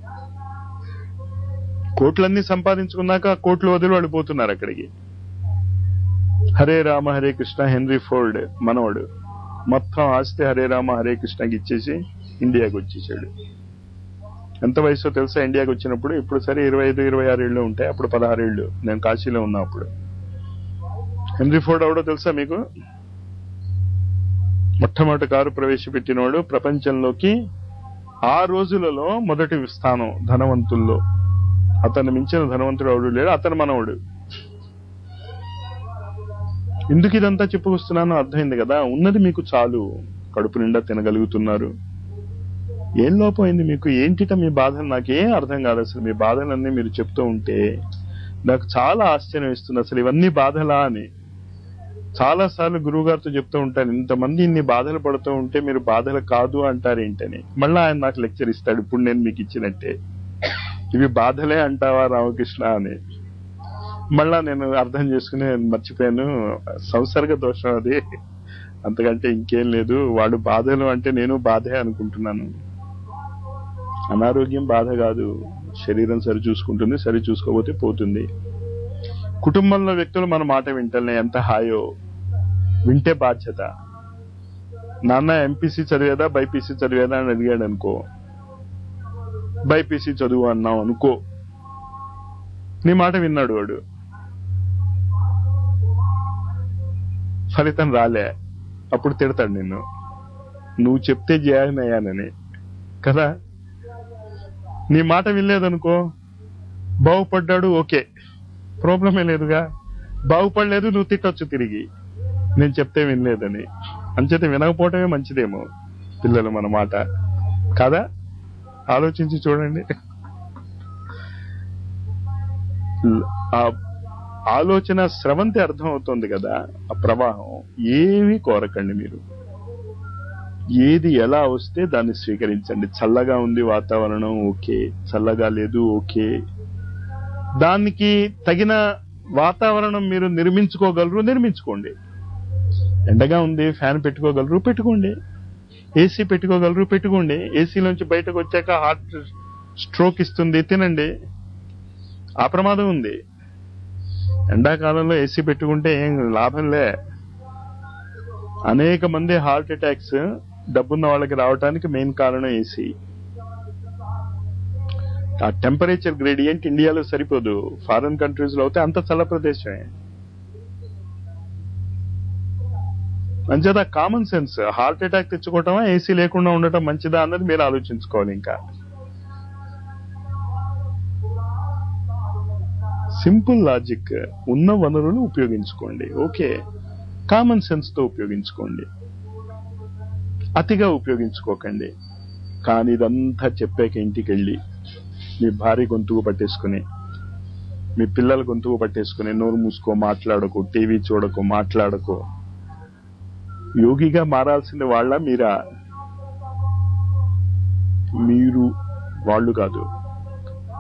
కోట్లన్నీ సంపాదించుకున్నాక ఆ కోట్లు వదిలి వెళ్ళిపోతున్నారు అక్కడికి హరే రామ హరే కృష్ణ హెన్రీ ఫోర్డ్ మనవడు మొత్తం ఆస్తి హరే రామ హరే కృష్ణకి ఇచ్చేసి ఇండియాకి వచ్చేసాడు ఎంత వయసు తెలుసా ఇండియాకి వచ్చినప్పుడు ఇప్పుడు సరే ఇరవై ఐదు ఇరవై ఆరు ఏళ్ళు ఉంటాయి అప్పుడు పదహారేళ్ళు నేను కాశీలో ఉన్నా అప్పుడు హెన్రీ ఫోర్డ్ అవడో తెలుసా మీకు మొట్టమొదటి కారు ప్రవేశపెట్టినవాడు ప్రపంచంలోకి ఆ రోజులలో మొదటి స్థానం ధనవంతుల్లో అతను మించిన ధనవంతుడు ఎవడు లేడు అతను మనవడు ఎందుకు ఇదంతా చెప్పుకొస్తున్నానో అర్థమైంది కదా ఉన్నది మీకు చాలు కడుపు నిండా తినగలుగుతున్నారు ఏం లోపం అయింది మీకు ఏంటిట మీ బాధలు నాకేం అర్థం కాదు అసలు మీ బాధలన్నీ మీరు చెప్తూ ఉంటే నాకు చాలా ఆశ్చర్యం ఇస్తుంది అసలు ఇవన్నీ బాధలా అని చాలా సార్లు గురువు గారితో చెప్తూ ఉంటాను ఇంతమంది ఇన్ని బాధలు పడుతూ ఉంటే మీరు బాధలు కాదు అంటారు ఏంటని మళ్ళీ ఆయన నాకు లెక్చర్ ఇస్తాడు ఇప్పుడు నేను మీకు ఇచ్చినట్టే ఇవి బాధలే అంటావా రామకృష్ణ అని మళ్ళా నేను అర్థం చేసుకుని మర్చిపోయాను సంసర్గ దోషం అది అంతకంటే ఇంకేం లేదు వాడు బాధలు అంటే నేను బాధే అనుకుంటున్నాను అనారోగ్యం బాధ కాదు శరీరం సరి చూసుకుంటుంది సరి చూసుకోకపోతే పోతుంది కుటుంబంలో వ్యక్తులు మన మాట వింటలే ఎంత హాయో వింటే బాధ్యత నాన్న ఎంపీసీ చదివేదా బైపీసీ చదివేదా అని అడిగాడు అనుకో బైపీసీ చదువు అన్నావు అనుకో నీ మాట విన్నాడు వాడు ఫలితం రాలే అప్పుడు తిడతాడు నిన్ను నువ్వు చెప్తే జాయిన్ అయ్యానని కదా నీ మాట వినలేదనుకో బాగుపడ్డాడు ఓకే ప్రాబ్లమే లేదుగా బాగుపడలేదు నువ్వు తిట్టొచ్చు తిరిగి నేను చెప్తే వినలేదని అంచేత వినకపోవటమే మంచిదేమో పిల్లలు మన మాట కాదా ఆలోచించి చూడండి ఆ ఆలోచన స్రవంతి అర్థం అవుతుంది కదా ఆ ప్రవాహం ఏమీ కోరకండి మీరు ఏది ఎలా వస్తే దాన్ని స్వీకరించండి చల్లగా ఉంది వాతావరణం ఓకే చల్లగా లేదు ఓకే దానికి తగిన వాతావరణం మీరు నిర్మించుకోగలరు నిర్మించుకోండి ఎండగా ఉంది ఫ్యాన్ పెట్టుకోగలరు పెట్టుకోండి ఏసీ పెట్టుకోగలరు పెట్టుకోండి ఏసీలోంచి బయటకు వచ్చాక హార్ట్ స్ట్రోక్ ఇస్తుంది తినండి ఆ ప్రమాదం ఉంది ఎండాకాలంలో ఏసీ పెట్టుకుంటే ఏం లాభంలే అనేక మంది హార్ట్ అటాక్స్ డబ్బున్న వాళ్ళకి రావడానికి మెయిన్ కారణం ఏసీ ఆ టెంపరేచర్ గ్రేడియంట్ ఇండియాలో సరిపోదు ఫారెన్ కంట్రీస్ లో అయితే అంత చల్ల ప్రదేశమే అంచేత కామన్ సెన్స్ హార్ట్ అటాక్ తెచ్చుకోవటమా ఏసీ లేకుండా ఉండటం మంచిదా అన్నది మీరు ఆలోచించుకోవాలి ఇంకా సింపుల్ లాజిక్ ఉన్న వనరులు ఉపయోగించుకోండి ఓకే కామన్ సెన్స్ తో ఉపయోగించుకోండి అతిగా ఉపయోగించుకోకండి కానీ ఇదంతా చెప్పాక ఇంటికి వెళ్ళి మీ భార్య గొంతుకు పట్టేసుకుని మీ పిల్లల గొంతుకు పట్టేసుకుని నోరు మూసుకో మాట్లాడకు టీవీ చూడకు మాట్లాడకు యోగిగా మారాల్సిన వాళ్ళ మీరా మీరు వాళ్ళు కాదు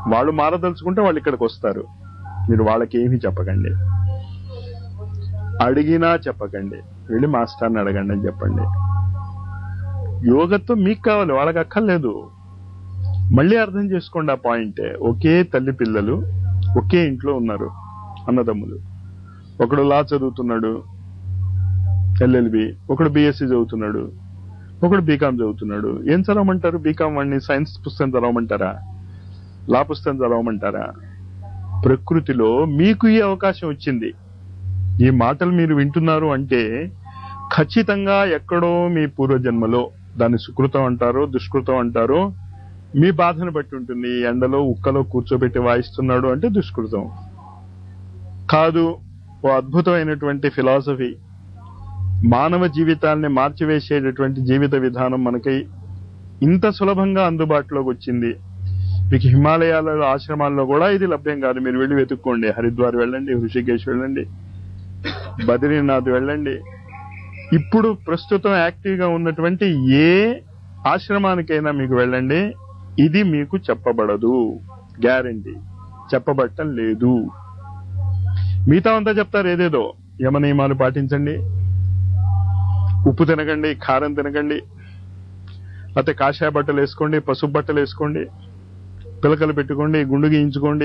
వాళ్ళు మారదలుచుకుంటే వాళ్ళు ఇక్కడికి వస్తారు మీరు వాళ్ళకి ఏమీ చెప్పకండి అడిగినా చెప్పకండి వెళ్ళి మాస్టర్ని అడగండి అని చెప్పండి యోగత్వం మీకు కావాలి వాళ్ళకి అక్కర్లేదు మళ్ళీ అర్థం చేసుకోండి ఆ పాయింట్ ఒకే తల్లి పిల్లలు ఒకే ఇంట్లో ఉన్నారు అన్నదమ్ములు ఒకడు లా చదువుతున్నాడు ఎల్ఎల్బి ఒకడు బిఎస్సి చదువుతున్నాడు ఒకడు బీకామ్ చదువుతున్నాడు ఏం చదవమంటారు బీకామ్ వాడిని సైన్స్ పుస్తకం చదవమంటారా లా పుస్తకం చదవమంటారా ప్రకృతిలో మీకు ఈ అవకాశం వచ్చింది ఈ మాటలు మీరు వింటున్నారు అంటే ఖచ్చితంగా ఎక్కడో మీ పూర్వజన్మలో దాన్ని సుకృతం అంటారో దుష్కృతం అంటారో మీ బాధను బట్టి ఉంటుంది ఈ ఎండలో ఉక్కలో కూర్చోబెట్టి వాయిస్తున్నాడు అంటే దుష్కృతం కాదు ఓ అద్భుతమైనటువంటి ఫిలాసఫీ మానవ జీవితాల్ని మార్చివేసేటటువంటి జీవిత విధానం మనకి ఇంత సులభంగా అందుబాటులోకి వచ్చింది మీకు హిమాలయాల ఆశ్రమాల్లో కూడా ఇది లభ్యం కాదు మీరు వెళ్ళి వెతుక్కోండి హరిద్వార్ వెళ్ళండి హృషికేశ్ వెళ్ళండి బద్రీనాథ్ వెళ్ళండి ఇప్పుడు ప్రస్తుతం యాక్టివ్ గా ఉన్నటువంటి ఏ ఆశ్రమానికైనా మీకు వెళ్ళండి ఇది మీకు చెప్పబడదు గ్యారంటీ చెప్పబట్టం లేదు మిగతా అంతా చెప్తారు ఏదేదో యమ నియమాలు పాటించండి ఉప్పు తినకండి కారం తినకండి లేకపోతే కాషాయ బట్టలు వేసుకోండి పసుపు బట్టలు వేసుకోండి పిలకలు పెట్టుకోండి గుండు గీయించుకోండి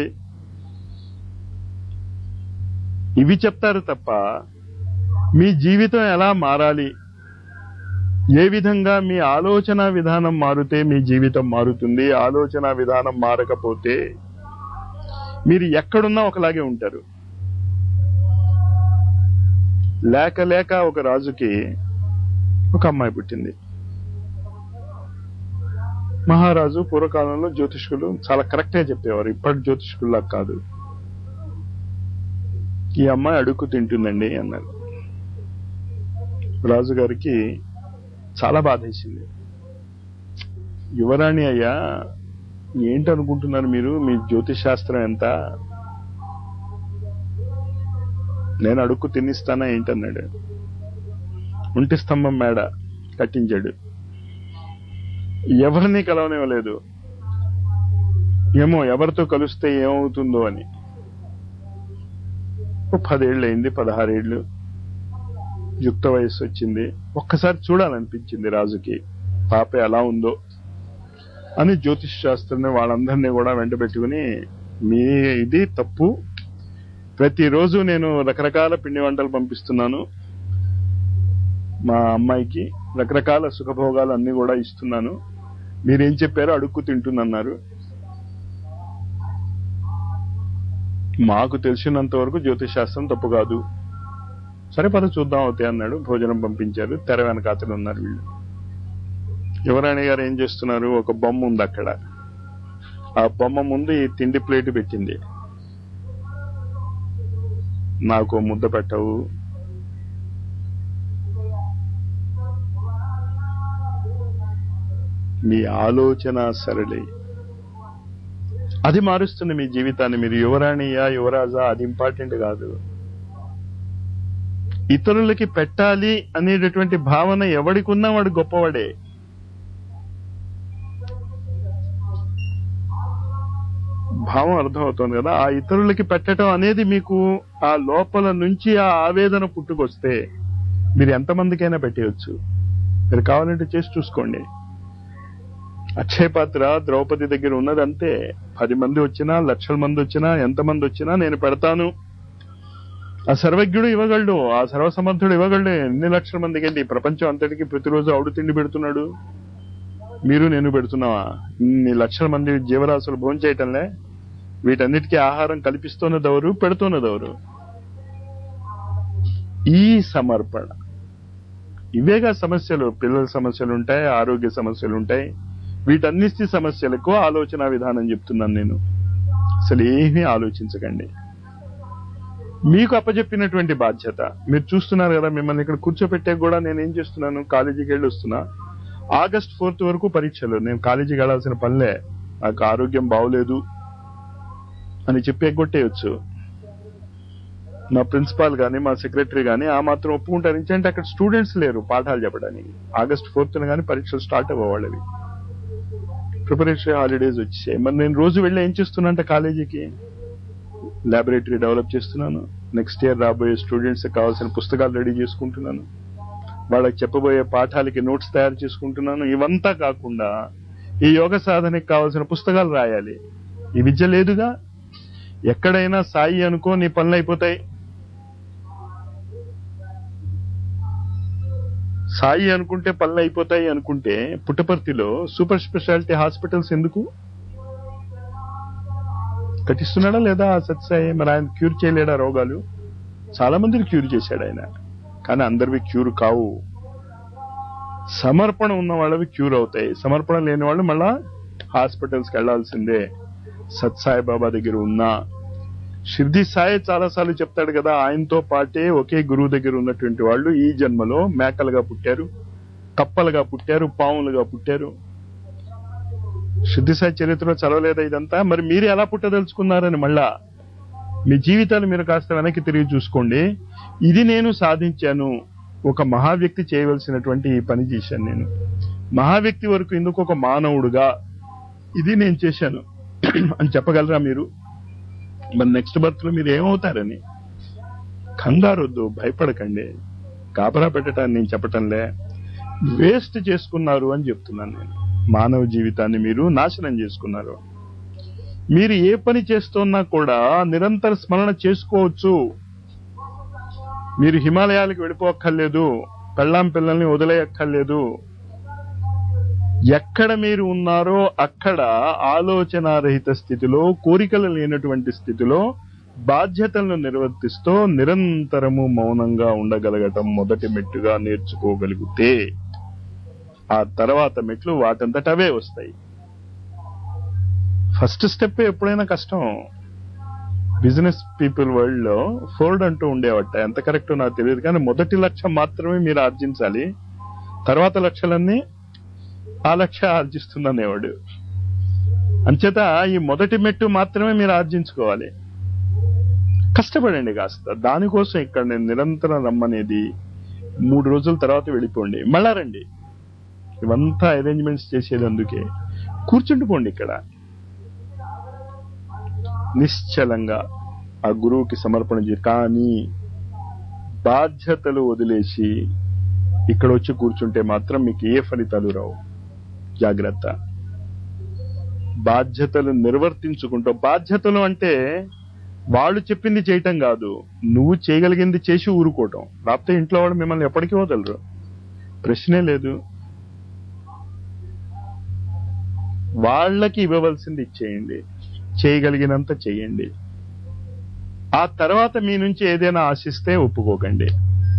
ఇవి చెప్తారు తప్ప మీ జీవితం ఎలా మారాలి ఏ విధంగా మీ ఆలోచన విధానం మారితే మీ జీవితం మారుతుంది ఆలోచన విధానం మారకపోతే మీరు ఎక్కడున్నా ఒకలాగే ఉంటారు లేక లేక ఒక రాజుకి ఒక అమ్మాయి పుట్టింది మహారాజు పూర్వకాలంలో జ్యోతిష్కులు చాలా కరెక్ట్ గా చెప్పేవారు ఇప్పటి జ్యోతిష్కుల్లా కాదు ఈ అమ్మాయి అడుక్కు తింటుందండి అన్నారు రాజుగారికి చాలా బాధేసింది యువరాణి అయ్యా ఏంటనుకుంటున్నారు మీరు మీ జ్యోతిష్ శాస్త్రం ఎంత నేను అడుక్కు తినిస్తానా ఏంటన్నాడు ఒంటి స్తంభం మేడ కట్టించాడు ఎవరిని కలవనివ్వలేదు ఏమో ఎవరితో కలిస్తే ఏమవుతుందో అని ఓ పదేళ్ళు అయింది పదహారేళ్ళు యుక్త వయస్సు వచ్చింది ఒక్కసారి చూడాలనిపించింది రాజుకి పాప ఎలా ఉందో అని జ్యోతిష్ శాస్త్రాన్ని వాళ్ళందరినీ కూడా వెంట పెట్టుకుని మీ ఇది తప్పు ప్రతిరోజు నేను రకరకాల పిండి వంటలు పంపిస్తున్నాను మా అమ్మాయికి రకరకాల సుఖభోగాలు అన్ని కూడా ఇస్తున్నాను మీరేం చెప్పారో అడుక్కు తింటుందన్నారు మాకు తెలిసినంత వరకు జ్యోతిష్ శాస్త్రం తప్పు కాదు సరే పద చూద్దాం అవుతాయి అన్నాడు భోజనం పంపించారు తెర వెనకాతలు ఉన్నారు వీళ్ళు యువరాణి గారు ఏం చేస్తున్నారు ఒక బొమ్మ ఉంది అక్కడ ఆ బొమ్మ ముందు ఈ తిండి ప్లేట్ పెట్టింది నాకు ఓ ముద్ద పెట్టవు మీ ఆలోచన సరళి అది మారుస్తుంది మీ జీవితాన్ని మీరు యువరాణియా యువరాజా అది ఇంపార్టెంట్ కాదు ఇతరులకి పెట్టాలి అనేటటువంటి భావన ఎవడికున్నా వాడు గొప్పవాడే భావం అర్థమవుతుంది కదా ఆ ఇతరులకి పెట్టడం అనేది మీకు ఆ లోపల నుంచి ఆ ఆవేదన పుట్టుకొస్తే మీరు ఎంతమందికైనా పెట్టేయచ్చు మీరు కావాలంటే చేసి చూసుకోండి అక్షయ పాత్ర ద్రౌపది దగ్గర ఉన్నది అంతే పది మంది వచ్చినా లక్షల మంది వచ్చినా ఎంతమంది వచ్చినా నేను పెడతాను ఆ సర్వజ్ఞుడు ఇవ్వగలడు ఆ సర్వసమర్థుడు ఇవ్వగలడు ఎన్ని లక్షల మందికి ఏంటి ఈ ప్రపంచం అంతటికి ప్రతిరోజు ఆవుడు తిండి పెడుతున్నాడు మీరు నేను పెడుతున్నావా ఇన్ని లక్షల మంది జీవరాశులు భోజనం చేయటంలే వీటన్నిటికీ ఆహారం కల్పిస్తున్నదెవరు పెడుతున్నదెవరు ఈ సమర్పణ ఇవేగా సమస్యలు పిల్లల సమస్యలు ఉంటాయి ఆరోగ్య సమస్యలు ఉంటాయి వీటన్నిటి సమస్యలకు ఆలోచన విధానం చెప్తున్నాను నేను అసలు ఏమీ ఆలోచించకండి మీకు అప్పచెప్పినటువంటి బాధ్యత మీరు చూస్తున్నారు కదా మిమ్మల్ని ఇక్కడ కూర్చోపెట్టే కూడా నేను ఏం చేస్తున్నాను కాలేజీకి వెళ్ళి వస్తున్నా ఆగస్ట్ ఫోర్త్ వరకు పరీక్షలు నేను కాలేజీకి వెళ్ళాల్సిన పనిలే నాకు ఆరోగ్యం బాగోలేదు అని చెప్పి ఎగ్గొట్టేయచ్చు మా ప్రిన్సిపాల్ గాని మా సెక్రటరీ గాని ఆ మాత్రం ఒప్పుకుంటారు అంటే అక్కడ స్టూడెంట్స్ లేరు పాఠాలు చెప్పడానికి ఆగస్ట్ ఫోర్త్ గాని పరీక్షలు స్టార్ట్ అవ్వవాళ్ళవి ప్రిపరేటరీ హాలిడేస్ వచ్చాయి మరి నేను రోజు వెళ్ళి ఏం చేస్తున్నా కాలేజీకి ల్యాబొరేటరీ డెవలప్ చేస్తున్నాను నెక్స్ట్ ఇయర్ రాబోయే స్టూడెంట్స్ కావాల్సిన పుస్తకాలు రెడీ చేసుకుంటున్నాను వాళ్ళకి చెప్పబోయే పాఠాలకి నోట్స్ తయారు చేసుకుంటున్నాను ఇవంతా కాకుండా ఈ యోగ సాధనకి కావాల్సిన పుస్తకాలు రాయాలి ఈ విద్య లేదుగా ఎక్కడైనా సాయి అనుకో నీ పనులు అయిపోతాయి సాయి అనుకుంటే పనులు అయిపోతాయి అనుకుంటే పుట్టపర్తిలో సూపర్ స్పెషాలిటీ హాస్పిటల్స్ ఎందుకు కట్టిస్తున్నాడా లేదా ఆ సత్సాయి మరి ఆయన క్యూర్ చేయలేడా రోగాలు చాలా మందిని క్యూర్ చేశాడు ఆయన కానీ అందరివి క్యూర్ కావు సమర్పణ ఉన్న వాళ్ళవి క్యూర్ అవుతాయి సమర్పణ లేని వాళ్ళు మళ్ళా హాస్పిటల్స్కి వెళ్లాల్సిందే సత్సాయి బాబా దగ్గర ఉన్నా షిర్ది సాయి చాలాసార్లు చెప్తాడు కదా ఆయనతో పాటే ఒకే గురువు దగ్గర ఉన్నటువంటి వాళ్ళు ఈ జన్మలో మేకలుగా పుట్టారు కప్పలుగా పుట్టారు పాములుగా పుట్టారు శుద్ధిసాయి చరిత్రలో చదవలేదా ఇదంతా మరి మీరు ఎలా పుట్టదలుచుకున్నారని మళ్ళా మీ జీవితాలు మీరు కాస్త వెనక్కి తిరిగి చూసుకోండి ఇది నేను సాధించాను ఒక మహావ్యక్తి చేయవలసినటువంటి ఈ పని చేశాను నేను మహావ్యక్తి వరకు ఎందుకు ఒక మానవుడుగా ఇది నేను చేశాను అని చెప్పగలరా మీరు మరి నెక్స్ట్ బర్త్ లో మీరు ఏమవుతారని కంగారొద్దు భయపడకండి కాపరా పెట్టడానికి నేను చెప్పటంలే వేస్ట్ చేసుకున్నారు అని చెప్తున్నాను నేను మానవ జీవితాన్ని మీరు నాశనం చేసుకున్నారు మీరు ఏ పని చేస్తున్నా కూడా నిరంతర స్మరణ చేసుకోవచ్చు మీరు హిమాలయాలకు వెళ్ళిపోక్కర్లేదు పెళ్ళాం పిల్లల్ని వదిలేయక్కర్లేదు ఎక్కడ మీరు ఉన్నారో అక్కడ ఆలోచనారహిత స్థితిలో కోరికలు లేనటువంటి స్థితిలో బాధ్యతలను నిర్వర్తిస్తూ నిరంతరము మౌనంగా ఉండగలగటం మొదటి మెట్టుగా నేర్చుకోగలిగితే ఆ తర్వాత మెట్లు వాటంతట అవే వస్తాయి ఫస్ట్ స్టెప్ ఎప్పుడైనా కష్టం బిజినెస్ పీపుల్ వరల్డ్ లో ఫోర్డ్ అంటూ ఉండేవట ఎంత కరెక్టో నాకు తెలియదు కానీ మొదటి లక్ష్యం మాత్రమే మీరు ఆర్జించాలి తర్వాత లక్ష్యాలన్నీ ఆ లక్ష్య ఆర్జిస్తుందనేవాడు అంచేత ఈ మొదటి మెట్టు మాత్రమే మీరు ఆర్జించుకోవాలి కష్టపడండి కాస్త దానికోసం ఇక్కడ నేను నిరంతరం రమ్మనేది మూడు రోజుల తర్వాత వెళ్ళిపోండి మళ్ళా రండి ఇవంతా అరేంజ్మెంట్స్ చేసేది అందుకే కూర్చుండిపోండి ఇక్కడ నిశ్చలంగా ఆ గురువుకి సమర్పణ చేసి కానీ బాధ్యతలు వదిలేసి ఇక్కడ వచ్చి కూర్చుంటే మాత్రం మీకు ఏ ఫలితాలు రావు జాగ్రత్త బాధ్యతలు నిర్వర్తించుకుంటావు బాధ్యతలు అంటే వాళ్ళు చెప్పింది చేయటం కాదు నువ్వు చేయగలిగింది చేసి ఊరుకోవటం లేకపోతే ఇంట్లో వాడు మిమ్మల్ని ఎప్పటికీ వదలరు ప్రశ్నే లేదు వాళ్ళకి ఇవ్వవలసింది ఇచ్చేయండి చేయగలిగినంత చేయండి ఆ తర్వాత మీ నుంచి ఏదైనా ఆశిస్తే ఒప్పుకోకండి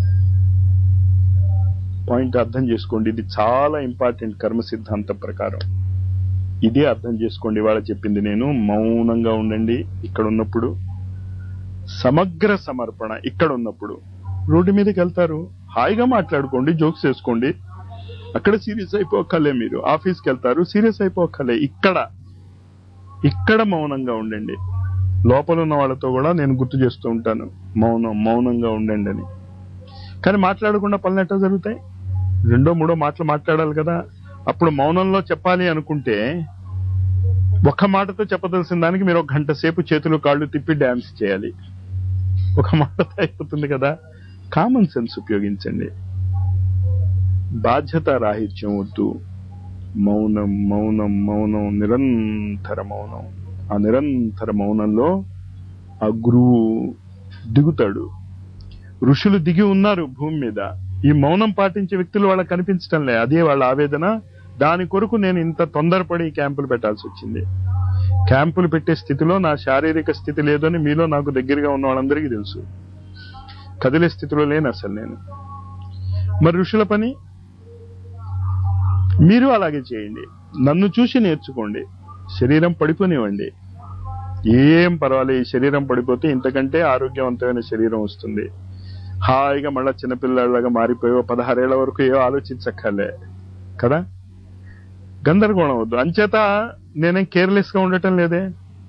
పాయింట్ అర్థం చేసుకోండి ఇది చాలా ఇంపార్టెంట్ కర్మ సిద్ధాంతం ప్రకారం ఇదే అర్థం చేసుకోండి వాళ్ళ చెప్పింది నేను మౌనంగా ఉండండి ఇక్కడ ఉన్నప్పుడు సమగ్ర సమర్పణ ఇక్కడ ఉన్నప్పుడు రోడ్డు మీదకి వెళ్తారు హాయిగా మాట్లాడుకోండి జోక్స్ వేసుకోండి అక్కడ సీరియస్ అయిపోకలే మీరు ఆఫీస్కి వెళ్తారు సీరియస్ అయిపోకలే ఇక్కడ ఇక్కడ మౌనంగా ఉండండి లోపల ఉన్న వాళ్ళతో కూడా నేను గుర్తు చేస్తూ ఉంటాను మౌనం మౌనంగా ఉండండి అని కానీ మాట్లాడకుండా పనులు ఎట్లా జరుగుతాయి రెండో మూడో మాటలు మాట్లాడాలి కదా అప్పుడు మౌనంలో చెప్పాలి అనుకుంటే ఒక మాటతో చెప్పదలసిన దానికి మీరు ఒక గంట సేపు చేతులు కాళ్ళు తిప్పి డ్యాన్స్ చేయాలి ఒక మాటతో అయిపోతుంది కదా కామన్ సెన్స్ ఉపయోగించండి బాధ్యత రాహిత్యం వద్దు మౌనం మౌనం మౌనం నిరంతర మౌనం ఆ నిరంతర మౌనంలో ఆ గురువు దిగుతాడు ఋషులు దిగి ఉన్నారు భూమి మీద ఈ మౌనం పాటించే వ్యక్తులు వాళ్ళకి కనిపించడం లే అదే వాళ్ళ ఆవేదన దాని కొరకు నేను ఇంత తొందరపడి క్యాంపులు పెట్టాల్సి వచ్చింది క్యాంపులు పెట్టే స్థితిలో నా శారీరక స్థితి లేదని మీలో నాకు దగ్గరగా ఉన్న వాళ్ళందరికీ తెలుసు కదిలే స్థితిలో లేను అసలు నేను మరి ఋషుల పని మీరు అలాగే చేయండి నన్ను చూసి నేర్చుకోండి శరీరం పడిపోనివ్వండి ఏం పర్వాలేదు ఈ శరీరం పడిపోతే ఇంతకంటే ఆరోగ్యవంతమైన శరీరం వస్తుంది హాయిగా మళ్ళా చిన్నపిల్లలాగా మారిపోయో పదహారేళ్ల వరకు ఏవో ఆలోచించక్కర్లే కదా గందరగోళం వద్దు అంచేత నేనేం కేర్లెస్ గా ఉండటం లేదే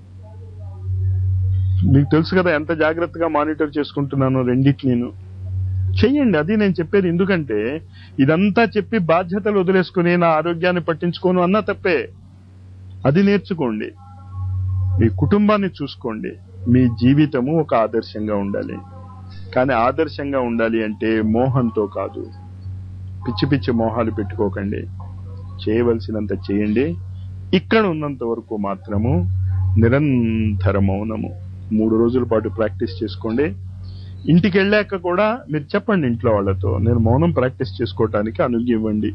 మీకు తెలుసు కదా ఎంత జాగ్రత్తగా మానిటర్ చేసుకుంటున్నాను రెండింటి నేను చెయ్యండి అది నేను చెప్పేది ఎందుకంటే ఇదంతా చెప్పి బాధ్యతలు వదిలేసుకుని నా ఆరోగ్యాన్ని పట్టించుకోను అన్నా తప్పే అది నేర్చుకోండి మీ కుటుంబాన్ని చూసుకోండి మీ జీవితము ఒక ఆదర్శంగా ఉండాలి కానీ ఆదర్శంగా ఉండాలి అంటే మోహంతో కాదు పిచ్చి పిచ్చి మోహాలు పెట్టుకోకండి చేయవలసినంత చేయండి ఇక్కడ ఉన్నంత వరకు మాత్రము నిరంతర మౌనము మూడు రోజుల పాటు ప్రాక్టీస్ చేసుకోండి ఇంటికి వెళ్ళాక కూడా మీరు చెప్పండి ఇంట్లో వాళ్ళతో నేను మౌనం ప్రాక్టీస్ చేసుకోవటానికి అనుజ్ఞ ఇవ్వండి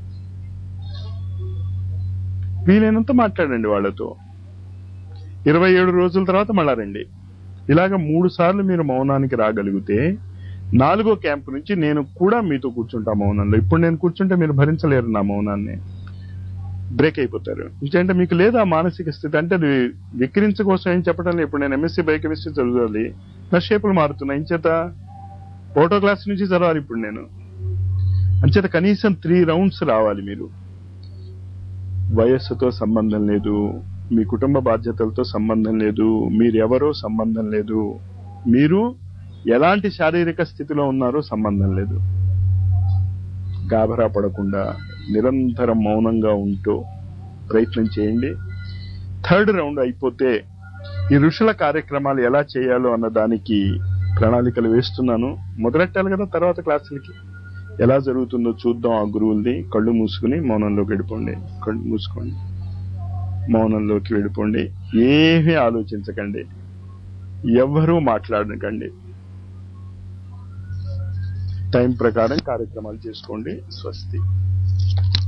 వీలైనంత మాట్లాడండి వాళ్ళతో ఇరవై ఏడు రోజుల తర్వాత మళ్ళా రండి ఇలాగ మూడు సార్లు మీరు మౌనానికి రాగలిగితే నాలుగో క్యాంప్ నుంచి నేను కూడా మీతో కూర్చుంటా మౌనంలో ఇప్పుడు నేను కూర్చుంటే మీరు భరించలేరు నా మౌనాన్ని బ్రేక్ అయిపోతారు ఎందుకంటే మీకు లేదా మానసిక స్థితి అంటే అది విక్రించ కోసం ఏం చెప్పడం లేదు ఇప్పుడు నేను ఎంఎస్సీ బయోకెమిస్ట్రీ చదవాలి నా షేపులు మారుతున్నాయి ఇంచేత ఫోటో క్లాస్ నుంచి చదవాలి ఇప్పుడు నేను అంచేత కనీసం త్రీ రౌండ్స్ రావాలి మీరు వయస్సుతో సంబంధం లేదు మీ కుటుంబ బాధ్యతలతో సంబంధం లేదు మీరెవరో సంబంధం లేదు మీరు ఎలాంటి శారీరక స్థితిలో ఉన్నారో సంబంధం లేదు గాభరా పడకుండా నిరంతరం మౌనంగా ఉంటూ ప్రయత్నం చేయండి థర్డ్ రౌండ్ అయిపోతే ఈ ఋషుల కార్యక్రమాలు ఎలా చేయాలో అన్న దానికి ప్రణాళికలు వేస్తున్నాను మొదలెట్టాలి కదా తర్వాత క్లాసులకి ఎలా జరుగుతుందో చూద్దాం ఆ గురువుల్ని కళ్ళు మూసుకుని మౌనంలోకి వెళ్ళిపోండి కళ్ళు మూసుకోండి మౌనంలోకి వెళ్ళిపోండి ఏమీ ఆలోచించకండి ఎవ్వరూ మాట్లాడకండి టైం ప్రకారం కార్యక్రమాలు చేసుకోండి స్వస్తి